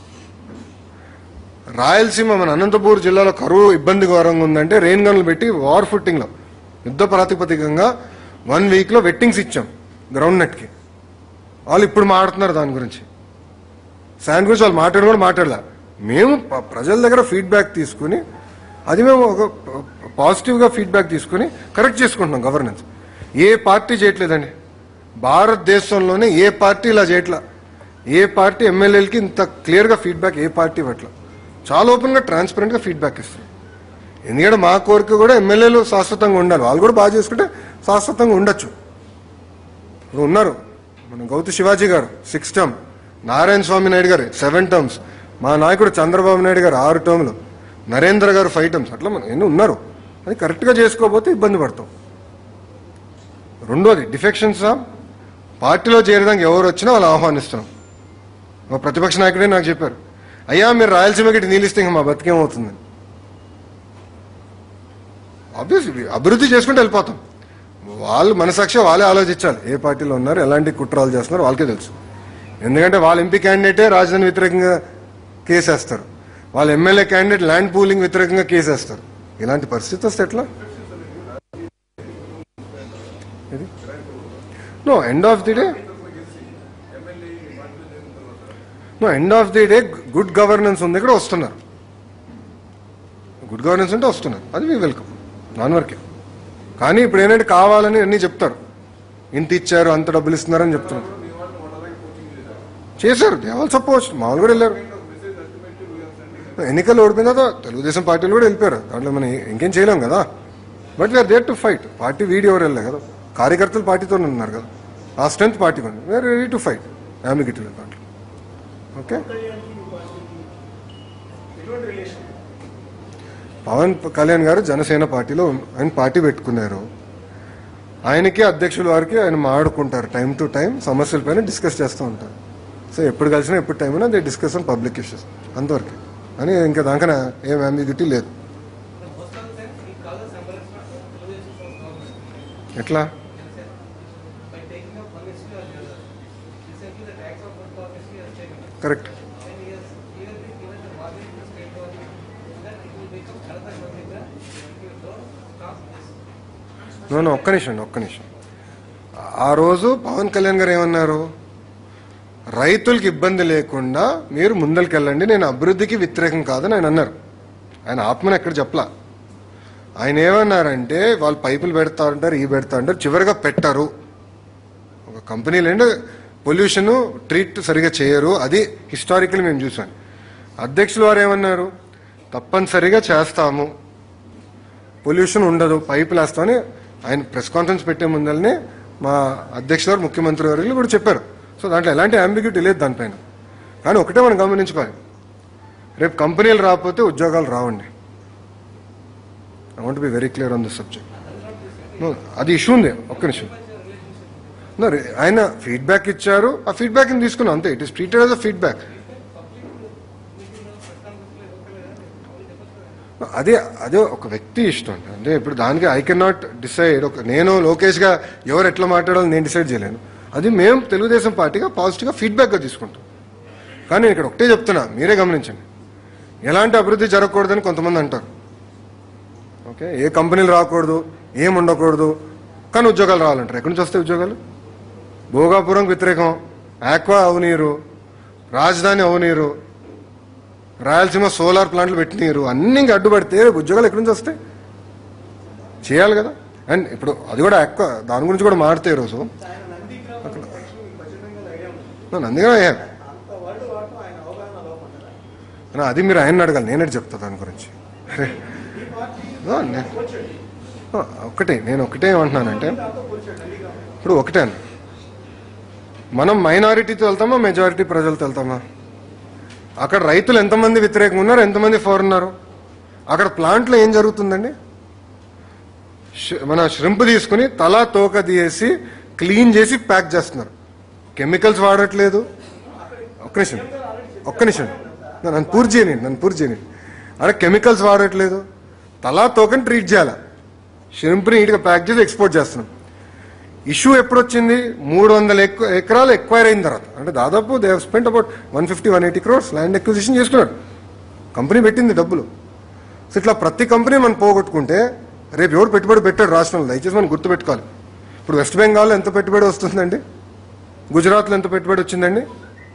రాయలసీమ మన అనంతపూర్ జిల్లాలో కరువు ఇబ్బందికరంగా ఉందంటే రెయిన్ గన్లు పెట్టి వార్ ఫుట్టింగ్లో యుద్ధ ప్రాతిపదికంగా వన్ వీక్లో వెట్టింగ్స్ ఇచ్చాం గ్రౌండ్ నెట్కి వాళ్ళు ఇప్పుడు మాట్లాడుతున్నారు దాని గురించి శాండ్ గురించి వాళ్ళు మాట్లాడి కూడా మాట్లాడలే మేము ప- ప్రజల దగ్గర ఫీడ్బ్యాక్ తీసుకుని అది మేము ఒక పాజిటివ్గా ఫీడ్బ్యాక్ తీసుకుని కరెక్ట్ చేసుకుంటున్నాం గవర్నెన్స్ ఏ పార్టీ చేయట్లేదండి భారతదేశంలోనే ఏ పార్టీ ఇలా చేయట్లా ఏ పార్టీ ఎమ్మెల్యేలకి ఇంత క్లియర్గా ఫీడ్బ్యాక్ ఏ పార్టీ ఇవ్వట్లా చాలా ఓపెన్గా ట్రాన్స్పరెంట్గా ఫీడ్బ్యాక్ ఇస్తారు ఎందుకంటే మా కోరిక కూడా ఎమ్మెల్యేలు శాశ్వతంగా ఉండాలి వాళ్ళు కూడా బాగా చేసుకుంటే శాశ్వతంగా ఉండొచ్చు ఇప్పుడు ఉన్నారు మన గౌతు శివాజీ గారు సిక్స్ టర్మ్ నారాయణ స్వామి నాయుడు గారు సెవెన్ టర్మ్స్ మా నాయకుడు చంద్రబాబు నాయుడు గారు ఆరు టర్మ్లు నరేంద్ర గారు ఫైవ్ టర్మ్స్ అట్లా మనం ఎన్ని ఉన్నారు అది కరెక్ట్గా చేసుకోకపోతే ఇబ్బంది పడతాం రెండోది డిఫెక్షన్స్ పార్టీలో చేరడానికి ఎవరు వచ్చినా వాళ్ళు ఆహ్వానిస్తున్నాం మా ప్రతిపక్ష నాయకుడే నాకు చెప్పారు అయ్యా మీరు రాయలసీమకి ఇటు నీళ్ళు ఇస్తే ఇంకా మా బతికేమవుతుందని ఆబ్వియస్ అభివృద్ధి చేసుకుంటూ వెళ్ళిపోతాం వాళ్ళు మనసాక్షి వాళ్ళే ఆలోచించాలి ఏ పార్టీలో ఉన్నారు ఎలాంటి కుట్రాలు చేస్తున్నారు వాళ్ళకే తెలుసు ఎందుకంటే వాళ్ళ ఎంపీ క్యాండిడేటే రాజధాని వ్యతిరేకంగా కేసేస్తారు వాళ్ళ ఎమ్మెల్యే క్యాండిడేట్ ల్యాండ్ పూలింగ్ వ్యతిరేకంగా కేసేస్తారు ఇలాంటి పరిస్థితి వస్తే ఎట్లా no end of the day no end of the day good governance ఉంది ఇక్కడ వస్తున్నారు గుడ్ గవర్నెన్స్ ఉంటే వస్తున్నారు అది మీ వెల్కమ్ నాన్ వర్కే కానీ ఇప్పుడు ఏంటంటే కావాలని అన్ని చెప్తారు ఇంత ఇచ్చారు అంత డబ్బులు ఇస్తున్నారని చెప్తున్నారు చేశారు దేవాలు చెప్పవచ్చు మామూలు కూడా వెళ్ళారు ఎన్నికలు ఓడిపోయిన తర్వాత తెలుగుదేశం పార్టీలు కూడా వెళ్ళిపోయారు దాంట్లో మనం ఇంకేం చేయలేం కదా but we're there to fight party వీడి ఎవరు వెళ్ళలే కదా కార్యకర్తలు పార్టీతో ఉన్నారు కదా ఆ స్ట్రెంత్ పార్టీ ఉంది we're ready to fight ambiguity దాంట్లో ఓకే కళ్యాణ్కి ఈ పార్టీకి ఎటువంటి రిలేషన్ పవన్ కళ్యాణ్ గారు జనసేన పార్టీలో ఆయన పార్టీ పెట్టుకున్నారు ఆయనకి అధ్యక్షుల వారికి ఆయన మాట్లాడుకుంటారు టైం టు టైం సమస్యలపైన డిస్కస్ చేస్తూ ఉంటారు సో ఎప్పుడు కలిసినా ఎప్పుడు టైం అయినా they discuss on public issues అంతవరకు అని ఇంకా దానికన్నా ఏం అంబిగ్యూటీ లేదు ఎట్లా by taking up one issue or the other. Recently, the tax of food policy has taken up. Correct And he has clearly given the warning to the state government that it will become another Gandhika if you don't stop this. No ఒక్క నిమిషం ఒక్క నిమిషం ఆ రోజు పవన్ కళ్యాణ్ గారు ఏమన్నారు రైతులకు ఇబ్బంది లేకుండా మీరు ముందరికి వెళ్ళండి నేను అభివృద్ధికి వ్యతిరేకం కాదని ఆయన అన్నారు ఆయన ఆత్మని ఎక్కడ చెప్పలా ఆయన ఏమన్నారంటే వాళ్ళు పైపులు పెడతా ఉంటారు ఈ పెడతా ఉంటారు చివరిగా పెట్టరు ఒక కంపెనీలు ఏంటో పొల్యూషన్ ట్రీట్ సరిగా చేయరు అది హిస్టారికల్ మేము చూసాం అధ్యక్షులు వారు ఏమన్నారు తప్పనిసరిగా చేస్తాము పొల్యూషన్ ఉండదు పైపులు వేస్తామని ఆయన ప్రెస్ కాన్ఫరెన్స్ పెట్టే ముందరనే మా అధ్యక్షుడు గారు ముఖ్యమంత్రి గారు కూడా చెప్పారు సో దాంట్లో ఎలాంటి అంబిగ్యూటీ లేదు దానిపైన కానీ ఒకటే మనం గమనించుకోవాలి రేపు కంపెనీలు రాకపోతే ఉద్యోగాలు రావండి I want be very clear on this subject అది ఇష్యూ ఉంది ఒక్క నిమిషం No, re- ఆయన ఫీడ్బ్యాక్ ఇచ్చారు ఆ ఫీడ్బ్యాక్ తీసుకున్నాం అంతే it is treated as a feedback అదే అదే ఒక వ్యక్తి ఇష్టం అండి అంటే ఇప్పుడు దానికి ఐ కెన్ నాట్ డిసైడ్ ఒక నేను లోకేష్ గా ఎవరు ఎట్లా మాట్లాడాలో నేను డిసైడ్ చేయలేను అది మేము తెలుగుదేశం పార్టీగా పాజిటివ్గా ఫీడ్బ్యాక్గా తీసుకుంటాం కానీ నేను ఇక్కడ ఒకటే చెప్తున్నా మీరే గమనించండి ఎలాంటి అభివృద్ధి జరగకూడదని కొంతమంది అంటారు ఓకే ఏ కంపెనీలు రాకూడదు ఏం ఉండకూడదు కానీ ఉద్యోగాలు రావాలంటారు ఎక్కడి నుంచి వస్తాయి ఉద్యోగాలు భోగాపురం వ్యతిరేకం ఆక్వా అవనీరు రాజధాని అవనీరు రాయలసీమ సోలార్ ప్లాంట్లు పెట్టినీరు అన్ని ఇంకా అడ్డుపడితే ఉద్యోగాలు ఎక్కడి నుంచి వస్తాయి చేయాలి కదా అండ్ ఇప్పుడు అది కూడా ఎక్కువ దాని గురించి కూడా మాడితే ఈరోజు ఆయన నందిగ్రామం యాక్చువల్లీ మీకు ఖచ్చితంగా ఐడియా ఉంటుంది నన్ను అందుకనే అయ్యా అంత వరల్డ్ వాడటం ఆయన అవగాహన లోపంటారా నా అది మీరు ఆయన అడగాలి నేనే చెప్తా దాని గురించి అరే, ఈ పార్టీ ఆ, నే- పోల్చండి ఆ, ఒకటే నేను ఒకటే ఏమంటున్నానంటే దాంతో పోల్చండి నందిగ్రామం ఇప్పుడు ఒకటే అన్న మనం మైనారిటీతో వెళ్తామా మెజారిటీ ప్రజలతో వెళ్తామా అక్కడ రైతులు ఎంతమంది వ్యతిరేకంగా ఉన్నారు ఎంతమంది ఫోర్ ఉన్నారు అక్కడ ప్లాంట్లో ఏం జరుగుతుందండి ష్- మన ష్రింప్ తీసుకుని తలా తోక తీసి క్లీన్ చేసి ప్యాక్ చేస్తున్నారు కెమికల్స్ వాడట్లేదు ఒక్క నిమిషం ఒక్క నిమిషం నన్ను పూర్తి చేయని నన్ను పూర్తి చేయని అక్కడ కెమికల్స్ వాడట్లేదు తలా తోకని ట్రీట్ చేయాలి షింప్ని నీట్గా ప్యాక్ చేసి ఎక్స్పోర్ట్ చేస్తున్నాం ఇష్యూ ఎప్పుడు వచ్చింది మూడు వందల ఎక్కు ఎకరాలు ఎక్వైర్ అయిన తర్వాత అంటే దాదాపు they spend about one fifty one eighty crores land acquisition చేసుకున్నాడు కంపెనీ పెట్టింది డబ్బులు సో ఇట్లా ప్రతి కంపెనీ మనం పోగొట్టుకుంటే రేపు ఎవరు పెట్టుబడి పెట్టాడు రాష్ట్రంలో దయచేసి మనం గుర్తుపెట్టుకోవాలి ఇప్పుడు వెస్ట్ బెంగాల్లో ఎంత పెట్టుబడి వస్తుందండి గుజరాత్లో ఎంత పెట్టుబడి వచ్చిందండి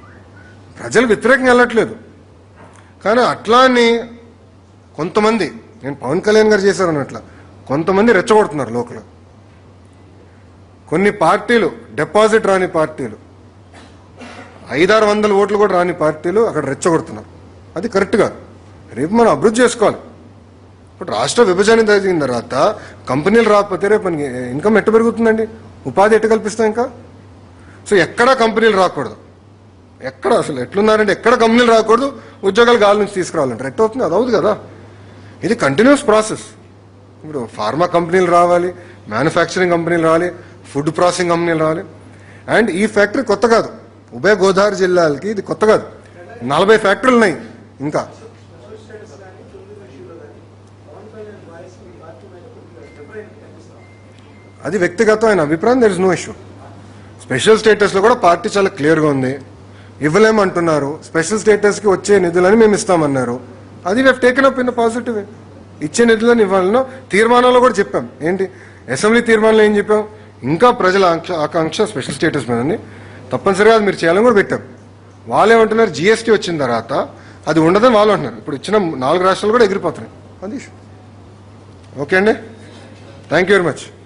ప్రజలు వ్యతిరేకంగా వెళ్ళట్లేదు కానీ అట్లా అని కొంతమంది నేను పవన్ కళ్యాణ్ గారు చేశారు అన్నట్ల కొంతమంది రెచ్చగొడుతున్నారు లోకల్ కొన్ని పార్టీలు డిపాజిట్ రాని పార్టీలు ఐదారు వందల ఓట్లు కూడా రాని పార్టీలు అక్కడ రెచ్చగొడుతున్నారు అది కరెక్ట్ కాదు రేపు మనం అభివృద్ధి చేసుకోవాలి ఇప్పుడు రాష్ట్ర విభజన జరిగిన తర్వాత కంపెనీలు రాకపోతే రేపు మనకి ఇన్కమ్ ఎట్ట పెరుగుతుందండి ఉపాధి ఎట్ట కల్పిస్తాం ఇంకా సో ఎక్కడా కంపెనీలు రాకూడదు ఎక్కడ అసలు ఎట్లున్నారంటే ఎక్కడ కంపెనీలు రాకూడదు ఉద్యోగాలు గాలి నుంచి తీసుకురావాలంటారు ఎట్ట అవుతుంది అది అవుతుంది కదా ఇది కంటిన్యూస్ ప్రాసెస్ ఇప్పుడు ఫార్మా కంపెనీలు రావాలి మ్యానుఫ్యాక్చరింగ్ కంపెనీలు రావాలి ఫుడ్ ప్రాసెసింగ్ కంపెనీలు రావాలి అండ్ ఈ ఫ్యాక్టరీ కొత్త కాదు ఉభయ గోదావరి జిల్లాలకి ఇది కొత్త కాదు నలభై ఫ్యాక్టరీలు ఉన్నాయి ఇంకా స్పెషల్ స్టేటస్ కానీ తొమ్మిది విషయంలో కానీ పవన్ కళ్యాణ్ వాయిస్ మీ పార్టీ మీద కొద్దిగా డిఫరెంట్ కనిపిస్తాం అది వ్యక్తిగతమైన అభిప్రాయం there is no issue special status లో కూడా పార్టీ చాలా క్లియర్ గా ఉంది ఇవ్వలేమంటున్నారు స్పెషల్ స్టేటస్ కి వచ్చే నిధులని మేము ఇస్తామన్నారు అది we taken up in positive way ఇచ్చే నిధులను ఇవ్వాలనో తీర్మానంలో కూడా చెప్పాం ఏంటి అసెంబ్లీ తీర్మానంలో ఏం చెప్పాం ఇంకా ప్రజల ఆంక్ష- ఆకాంక్ష స్పెషల్ స్టేటస్ మీద ఉంది తప్పనిసరిగా అది మీరు చేయాలని కూడా పెట్టాం వాళ్ళు ఏమంటున్నారు జిఎస్టీ వచ్చిన తర్వాత అది ఉండదని వాళ్ళు అంటున్నారు ఇప్పుడు ఇచ్చిన నాలుగు రాష్ట్రాలు కూడా ఎగిరిపోతున్నాయి అది ఓకే అండి థ్యాంక్ యూ వెరీ మచ్